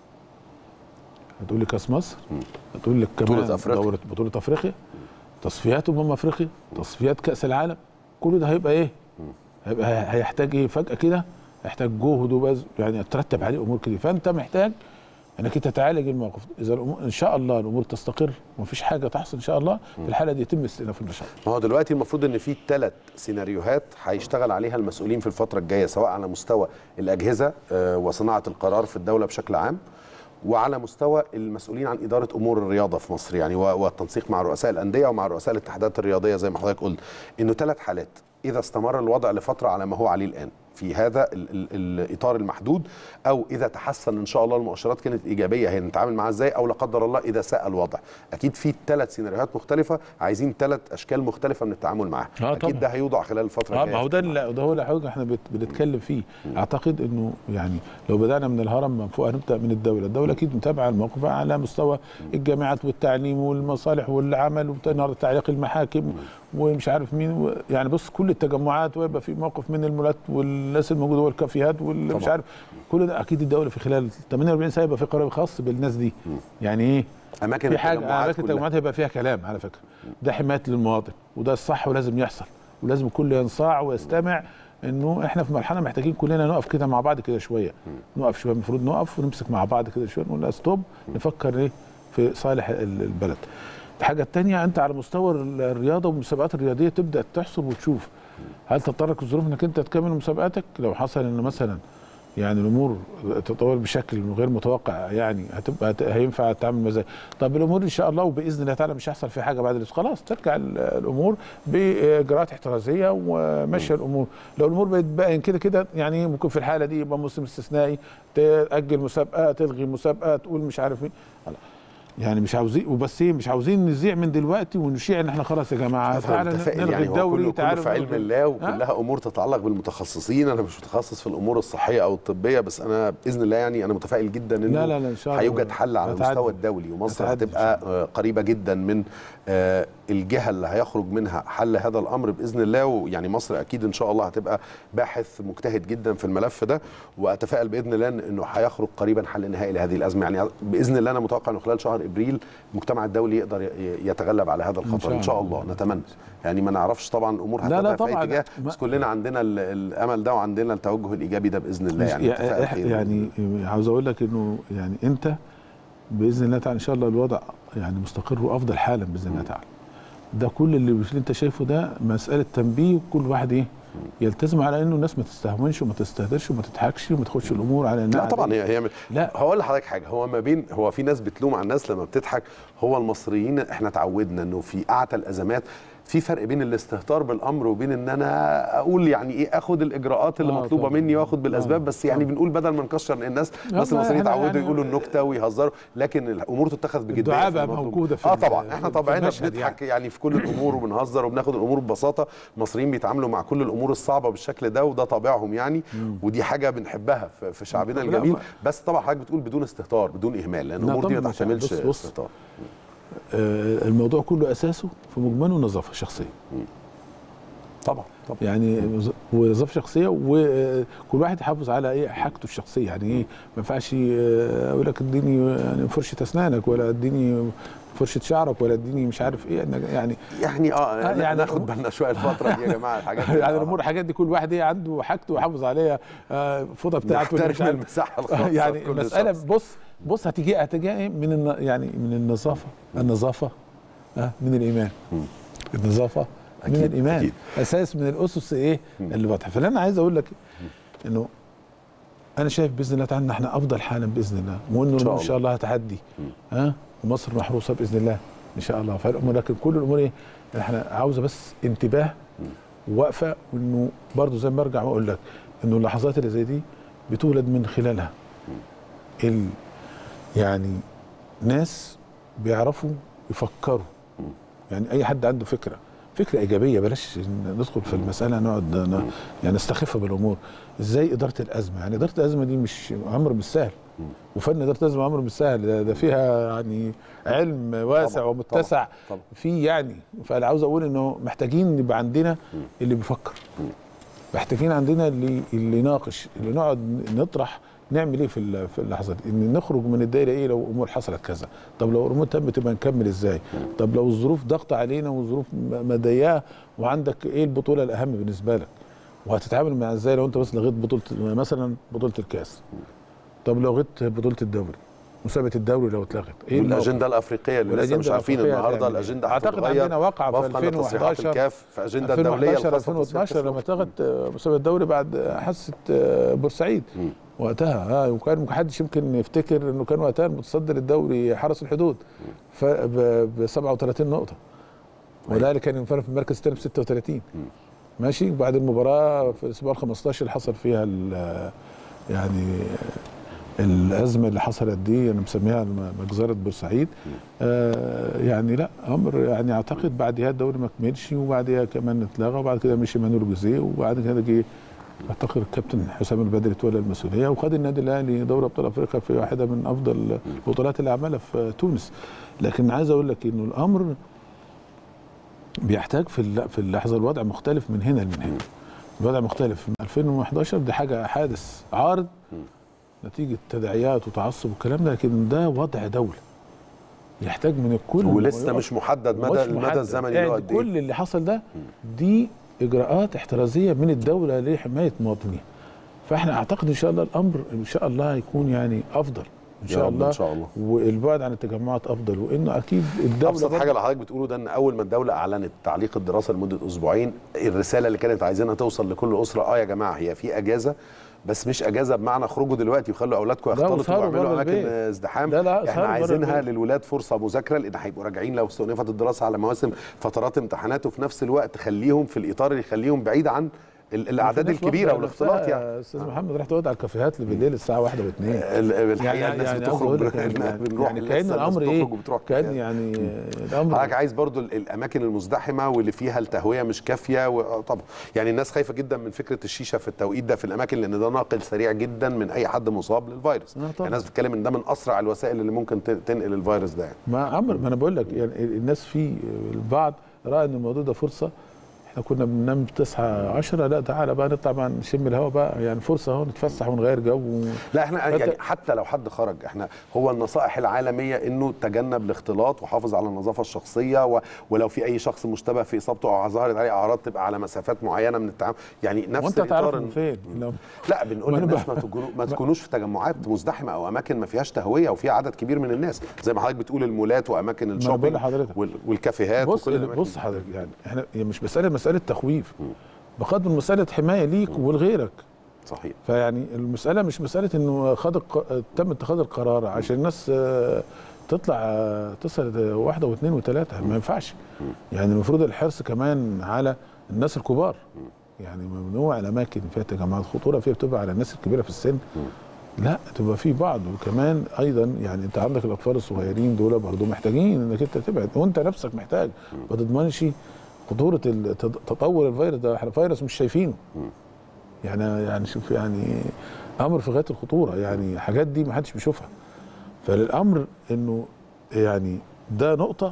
هتقول لي كاس مصر هتقول لك كمان بطولة أفريقيا. دورة بطوله افريقيا تصفيات امم افريقيا تصفيات كاس العالم كل ده هيبقى ايه هيبقى هيحتاج ايه فجاه كده هيحتاج جهد وبذل يعني ترتب عليه امور كده فانت محتاج انك انت تعالج الموقف اذا الامور ان شاء الله الامور تستقر ومفيش حاجه تحصل ان شاء الله في الحاله دي يتم استئناف النشاط ما هو دلوقتي المفروض ان في ثلاث سيناريوهات هيشتغل عليها المسؤولين في الفتره الجايه سواء على مستوى الاجهزه آه، وصناعه القرار في الدوله بشكل عام وعلى مستوى المسؤولين عن اداره امور الرياضه في مصر يعني و- والتنسيق مع رؤساء الانديه ومع رؤساء الاتحادات الرياضيه زي ما حضرتك قلت انه ثلاث حالات اذا استمر الوضع لفتره على ما هو عليه الان في هذا ال ال الاطار المحدود او اذا تحسن ان شاء الله المؤشرات كانت ايجابيه هنتعامل معاها ازاي او لا قدر الله اذا ساء الوضع اكيد في ثلاث سيناريوهات مختلفه عايزين ثلاث اشكال مختلفه من التعامل معاها آه اكيد طبعاً. ده هيوضع خلال الفتره اه الجايه ما هو ده اللي- ده هو الحاجه احنا بت- بنتكلم فيه اعتقد انه يعني لو بدانا من الهرم من فوق هنبدا من الدوله الدوله اكيد متابعه الموقف على مستوى الجامعات والتعليم والمصالح والعمل والنهارده تعليق المحاكم ومش عارف مين و- يعني بص كل التجمعات ويبقى في موقف من المولات والناس الموجوده والكافيهات واللي مش طبعاً. عارف كل ده اكيد الدوله في خلال 48 ساعه يبقى في قرار خاص بالناس دي يعني ايه اماكن في حاجه التجمعات اماكن كلها. التجمعات هيبقى فيها كلام على فكره ده حمايه للمواطن وده الصح ولازم يحصل ولازم الكل ينصاع ويستمع انه احنا في مرحله محتاجين كلنا نقف كده مع بعض كده شويه نقف شويه المفروض نقف ونمسك مع بعض كده شويه نقول لا ستوب نفكر ايه في صالح ال- البلد الحاجه الثانيه انت على مستوى ال- الرياضه والمسابقات الرياضيه تبدا تحصل وتشوف هل تضطرك الظروف انك انت تكمل مسابقاتك لو حصل ان مثلا يعني الامور تتطور بشكل غير متوقع يعني هتبقى هت- هينفع تعمل ازاي طب الامور ان شاء الله وباذن الله تعالى مش هيحصل في حاجه بعد الإس- خلاص ترجع ال- الامور باجراءات احترازيه ومشي الامور لو الامور بقت باين كده كده يعني ممكن في الحاله دي يبقى موسم استثنائي تاجل مسابقه تلغي مسابقه تقول مش عارف ايه خلاص. يعني مش عاوزين وبس ايه مش عاوزين نذيع من دلوقتي ونشيع ان احنا خلاص يا جماعه تعالى متفائل نلغي يعني هو الدوري كله, كله تعالوا في علم نلغي- الله ها؟ وكلها امور تتعلق بالمتخصصين انا مش متخصص في الامور الصحيه او الطبيه بس انا باذن الله يعني انا متفائل جدا انه لا لا لا ان شاء الله هيوجد حل على هتعدي. المستوى الدولي ومصر هتعدي إن هتبقى آه، قريبه جدا من آه، الجهه اللي هيخرج منها حل هذا الامر باذن الله ويعني مصر اكيد ان شاء الله هتبقى باحث مجتهد جدا في الملف ده واتفائل باذن الله إن- انه هيخرج قريبا حل نهائي لهذه الازمه يعني باذن الله انا متوقع انه خلال شهر ابريل المجتمع الدولي يقدر ي- يتغلب على هذا الخطر ان شاء الله نتمنى يعني ما نعرفش طبعا الامور لا، لا هتبقى في طبعاً. اي اتجاه ما- بس كلنا عندنا ال- الامل ده وعندنا التوجه الايجابي ده باذن الله مش- يعني متفائل خير يعني عاوز اقول لك انه يعني انت باذن الله تعالى ان شاء الله الوضع يعني مستقر وافضل حالا باذن الله تعالى ده كل اللي اللي انت شايفه ده مساله تنبيه وكل واحد ايه يلتزم على انه الناس ما تستهونش وما تستهترش وما تضحكش وما تاخدش الامور على انها لا طبعا هي هي لا. هقول لحضرتك حاجه هو ما بين هو في ناس بتلوم على الناس لما بتضحك هو المصريين احنا اتعودنا انه في اعتى الازمات في فرق بين الاستهتار بالامر وبين ان انا اقول يعني ايه اخد الاجراءات اللي آه مطلوبه طبعاً. مني واخد بالاسباب آه بس يعني بنقول بدل ما نكشر الناس الناس والله المصريين إحنا اتعودوا يعني- يقولوا النكته ويهزروا لكن الامور تتخذ بجديه الدعابة في المطلوب. موجودة في اه ال- طبعا احنا في طبعنا المشهد بنضحك يعني. يعني في كل الامور وبنهزر وبناخد الامور ببساطه المصريين بيتعاملوا مع كل الامور الصعبه بالشكل ده وده طبيعهم يعني ودي حاجه بنحبها في في شعبنا لا، الجميل ما- بس طبعا حضرتك بتقول بدون استهتار بدون اهمال لان لا الامور دي ما طبعاً مش- تحتملش بص- بص. استهتار آه الموضوع كله اساسه في مجمله النظافه الشخصيه طبعا طبعا يعني ونظافه شخصيه وكل واحد يحافظ على ايه حاجته الشخصيه يعني ايه ما ينفعش آه، اقول لك اديني يعني فرشه اسنانك ولا اديني فرشه شعرك ولا اديني مش عارف ايه إنك يعني يعني اه يعني يعني ناخد بالنا شويه الفتره دي يا جماعه الحاجات دي. يعني الامور الحاجات دي كل واحد ايه عنده حاجته ويحافظ عليها آه، الفوطه بتاعته اللي مش نحترم عارف المساحه الخاصه يعني بكل المساله شخص. بص بص هتيجي هتيجي ايه من الن... يعني من النظافه النظافه آه من الايمان النظافه من أكيد، الايمان أكيد. اساس من الاسس ايه اللي واضحه فانا عايز اقول لك انه انا شايف باذن الله تعالى ان احنا افضل حالا باذن الله وانه شاء ان شاء الله هتعدي ها ومصر محروسه باذن الله ان شاء الله فالامور لكن كل الامور ايه احنا عاوزه بس انتباه ووقفه وانه برضه زي ما برجع واقول لك انه اللحظات اللي زي دي بتولد من خلالها ال يعني ناس بيعرفوا يفكروا يعني اي حد عنده فكره فكره ايجابيه بلاش ندخل في المساله نقعد ن- يعني نستخف بالامور ازاي اداره الازمه يعني اداره الازمه دي مش امر مش سهل وفن اداره الازمه امر مش سهل ده, ده فيها يعني علم واسع طبعاً، ومتسع طبعاً، طبعاً. في يعني فانا عاوز اقول انه محتاجين يبقى عندنا اللي بيفكر محتاجين عندنا اللي اللي يناقش اللي نقعد نطرح نعمل ايه في ال- في اللحظه دي ان نخرج من الدايره ايه لو امور حصلت كذا طب لو امور تمت تبقى نكمل ازاي طب لو الظروف ضغط علينا والظروف م- مضيقه وعندك ايه البطوله الاهم بالنسبه لك وهتتعامل مع ازاي لو انت بس لغيت بطوله مثلا بطوله الكاس طب لو لغيت بطوله الدوري مسابقه الدوري لو اتلغت ايه الموقف؟ والاجنده الافريقيه اللي لسه والأجندة مش عارفين الأفريقية النهارده هتعمل إيه؟ الاجنده أعتقد هتتغير عندنا واقعة في وفقاً لتصريحات 2011 الكاف في اجنده الدوليه 2011 الخاصة بتصفية 2012 لما كأس اتلغت آه، مسابقه الدوري بعد حادثه آه، بورسعيد مم. وقتها ها وكان ما حدش يمكن يفتكر انه كان وقتها المتصدر الدوري حرس الحدود ف- ب ب 37 نقطه وده اللي كان ينفرد في المركز الثاني ب 36 ماشي بعد المباراه في الاسبوع ال 15 اللي حصل فيها ال- يعني الازمه اللي حصلت دي انا مسميها الم- مجزره بورسعيد آه يعني لا امر يعني اعتقد بعدها الدوري ما كملش وبعدها كمان اتلغى وبعد كده مشي مانويل جوزيه وبعد كده جه اعتقد الكابتن حسام البدري تولى المسؤوليه وخد النادي الاهلي دوري ابطال افريقيا في واحده من افضل البطولات اللي عملها في تونس لكن عايز اقول لك انه الامر بيحتاج في الل- في اللحظه الوضع مختلف من هنا لمن هنا الوضع مختلف من 2011 دي حاجه حادث عارض نتيجه تداعيات وتعصب والكلام ده لكن ده وضع دوله يحتاج من الكل ولسه إنه مش محدد مش مدى المدى محدد. الزمني اللي يعني هو قد ايه كل اللي حصل ده دي اجراءات احترازيه من الدوله لحمايه مواطنيها فاحنا اعتقد ان شاء الله الامر ان شاء الله هيكون يعني افضل ان يا شاء رب الله إن شاء الله. والبعد عن التجمعات افضل وانه اكيد الدوله ابسط برضه- حاجه اللي حضرتك بتقوله ده ان اول ما الدوله اعلنت تعليق الدراسه لمده اسبوعين الرساله اللي كانت عايزينها توصل لكل اسره اه يا جماعه هي في اجازه بس مش اجازه بمعنى اخرجوا دلوقتي وخلوا اولادكم لا، يختلطوا واسهروا ويعملوا بره اماكن البيت. ازدحام لا، لا، احنا اسهروا بره عايزينها البيت. للولاد فرصه مذاكره لان هيبقوا راجعين لو استؤنفت الدراسه على مواسم فترات امتحانات وفي نفس الوقت خليهم في الاطار اللي يخليهم بعيد عن ال- الاعداد في ناس الكبيره واخدة والاختلاط نفسها يعني يا استاذ محمد رحت تقعد على الكافيهات بالليل الساعه 1 و2 ال- الحقيقه الناس عاوز بتخرج أقول لك يعني, بنروح يعني لسه كان الناس الامر بتخرج ايه وبتروح كان كافيهات. يعني الامر حضرتك عايز برضو ال- الاماكن المزدحمه واللي فيها التهويه مش كافيه و- طبعا يعني الناس خايفه جدا من فكره الشيشه في التوقيت ده في الاماكن لان ده ناقل سريع جدا من اي حد مصاب للفيروس آه يعني طبعاً. الناس بتتكلم ان ده من اسرع الوسائل اللي ممكن ت- تنقل الفيروس ده يعني. ما امر ما انا بقول لك يعني الناس في البعض راى ان الموضوع ده فرصه احنا كنا بننام 9 10 لا تعالى بقى نطلع بقى نشم الهواء بقى يعني فرصه اهو نتفسح ونغير جو و... لا احنا فأنت- يعني حتى لو حد خرج احنا هو النصائح العالميه انه تجنب الاختلاط وحافظ على النظافه الشخصيه و... ولو في اي شخص مشتبه في اصابته او ظهرت عليه اعراض تبقى على مسافات معينه من التعامل يعني نفس وانت الإطار تعرف إن- من فين لو لا بنقول ما أنا للناس بقى- ما, تكونوا ما تكونوش في تجمعات مزدحمه او اماكن ما فيهاش تهويه وفيها عدد كبير من الناس زي ما حضرتك بتقول المولات واماكن بقول الشوبينج لحضرتك. وال- والكافيهات بص وكل الأماكن بص دي. حضرتك يعني احنا هي مش مساله مساله تخويف بقدر مساله حمايه ليك ولغيرك صحيح فيعني المساله مش مساله انه خد الق... تم اتخاذ القرار عشان الناس آه، تطلع آه، تصل واحده واثنين وثلاثه ما ينفعش يعني المفروض الحرص كمان على الناس الكبار يعني ممنوع الاماكن فيها تجمعات خطوره فيها بتبقى على الناس الكبيره في السن لا تبقى في بعض وكمان ايضا يعني انت عندك الاطفال الصغيرين دول برضه محتاجين انك انت تبعد وانت نفسك محتاج ما تضمنش خطوره التد- تطور الفيروس ده احنا فيروس مش شايفينه يعني يعني شوف يعني امر في غايه الخطوره يعني حاجات دي ما حدش بيشوفها فالامر انه يعني ده نقطه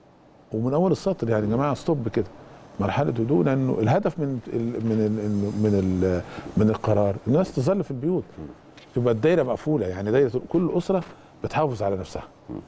ومن اول السطر يعني يا جماعه ستوب كده مرحله هدوء لانه الهدف من ال من ال من ال من القرار الناس تظل في البيوت تبقى الدايره مقفوله يعني دايره كل اسره بتحافظ على نفسها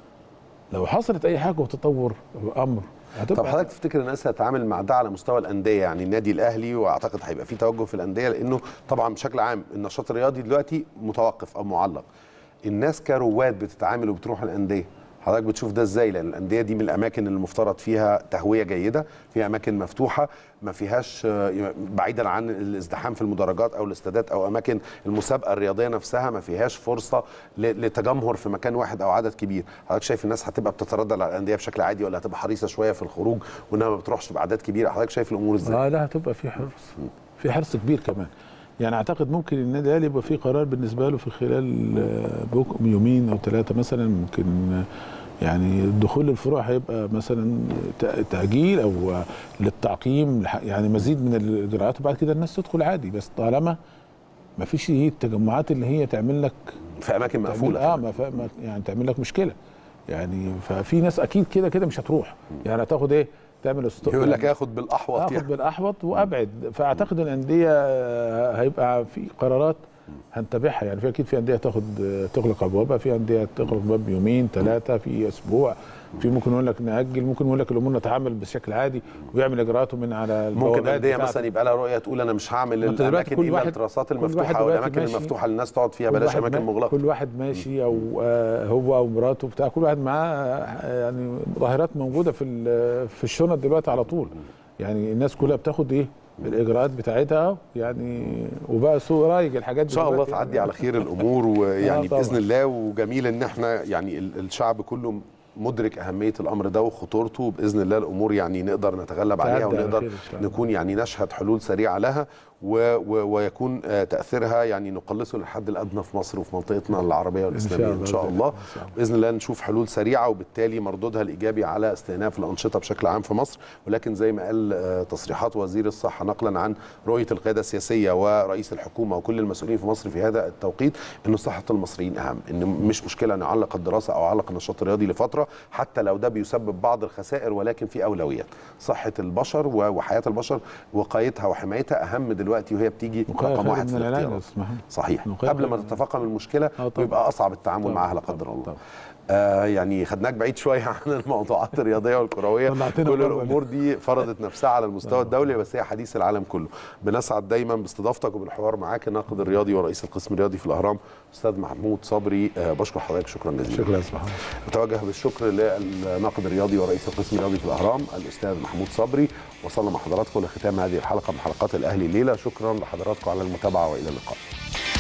لو حصلت اي حاجه وتطور امر هتبقى طب حضرتك تفتكر الناس هتتعامل مع ده على مستوى الانديه يعني النادي الاهلي واعتقد هيبقى في توجه في الانديه لانه طبعا بشكل عام النشاط الرياضي دلوقتي متوقف او معلق الناس كرواد بتتعامل وبتروح الانديه حضرتك بتشوف ده ازاي لان الانديه دي من الاماكن اللي المفترض فيها تهويه جيده فيها اماكن مفتوحه ما فيهاش آه، بعيدا عن الازدحام في المدرجات او الاستادات او اماكن المسابقه الرياضيه نفسها ما فيهاش فرصه ل- لتجمهر في مكان واحد او عدد كبير حضرتك شايف الناس هتبقى بتتردد على الانديه بشكل عادي ولا هتبقى حريصه شويه في الخروج وانها ما بتروحش باعداد كبيره حضرتك شايف الامور ازاي اه لا هتبقى في حرص في حرص كبير كمان يعني اعتقد ممكن النادي الاهلي يبقى في قرار بالنسبه له في خلال آه، بك- يومين او ثلاثه مثلا ممكن آه، يعني دخول الفروع هيبقى مثلا تاجيل او للتعقيم يعني مزيد من الاجراءات وبعد كده الناس تدخل عادي بس طالما ما فيش هي التجمعات اللي هي تعمل لك في اماكن مقفوله اه ما يعني تعمل لك مشكله يعني ففي ناس اكيد كده كده مش هتروح يعني هتاخد ايه تعمل استقبال يقول لك اخد بالاحوط اخد يعني. بالاحوط وابعد فاعتقد الانديه هيبقى في قرارات هنتابعها يعني في اكيد في انديه تاخد تغلق ابوابها في انديه تغلق باب يومين ثلاثه في اسبوع في ممكن يقول لك ناجل ممكن يقول لك الامور نتعامل بشكل عادي ويعمل اجراءاته من على ممكن انديه مثلا يبقى لها رؤيه تقول انا مش هعمل الاماكن الا التراسات المفتوحه او الاماكن المفتوحه للناس تقعد فيها بلاش اماكن مغلقه كل واحد ماشي او آه هو او مراته بتاع كل واحد معاه يعني ظاهرات موجوده في في الشنط دلوقتي على طول يعني الناس كلها بتاخد ايه الاجراءات بتاعتها يعني وبقى سوق رايج الحاجات دي ان شاء الله تعدي يعني. على خير الامور ويعني باذن الله وجميل ان احنا يعني الشعب كله مدرك اهميه الامر ده وخطورته باذن الله الامور يعني نقدر نتغلب عليها ونقدر نكون يعني نشهد حلول سريعه لها و و ويكون تاثيرها يعني نقلصه للحد الادنى في مصر وفي منطقتنا العربيه والاسلاميه ان شاء الله باذن الله نشوف حلول سريعه وبالتالي مردودها الايجابي على استئناف الانشطه بشكل عام في مصر ولكن زي ما قال تصريحات وزير الصحه نقلا عن رؤيه القياده السياسيه ورئيس الحكومه وكل المسؤولين في مصر في هذا التوقيت انه صحه المصريين اهم ان مش مشكله نعلق الدراسه او علق النشاط الرياضي لفتره حتى لو ده بيسبب بعض الخسائر ولكن في اولويات صحه البشر وحياه البشر وقايتها وحمايتها اهم دلوقتي وهي بتيجي رقم واحد في الاختيارات صحيح قبل ما تتفاقم المشكله ويبقى اصعب التعامل معها لا قدر الله طبعا. آه يعني خدناك بعيد شويه عن الموضوعات الرياضيه والكرويه كل الامور دي فرضت نفسها على المستوى الدولي بس هي حديث العالم كله بنسعد دايما باستضافتك وبالحوار معاك الناقد الرياضي ورئيس القسم الرياضي في الاهرام استاذ محمود صبري آه بشكر حضرتك شكرا جزيلا شكرا استاذ محمود اتوجه بالشكر للناقد الرياضي ورئيس القسم الرياضي في الاهرام الاستاذ محمود صبري وصلنا مع حضراتكم لختام هذه الحلقه من حلقات الاهلي الليله شكرا لحضراتكم على المتابعه والى اللقاء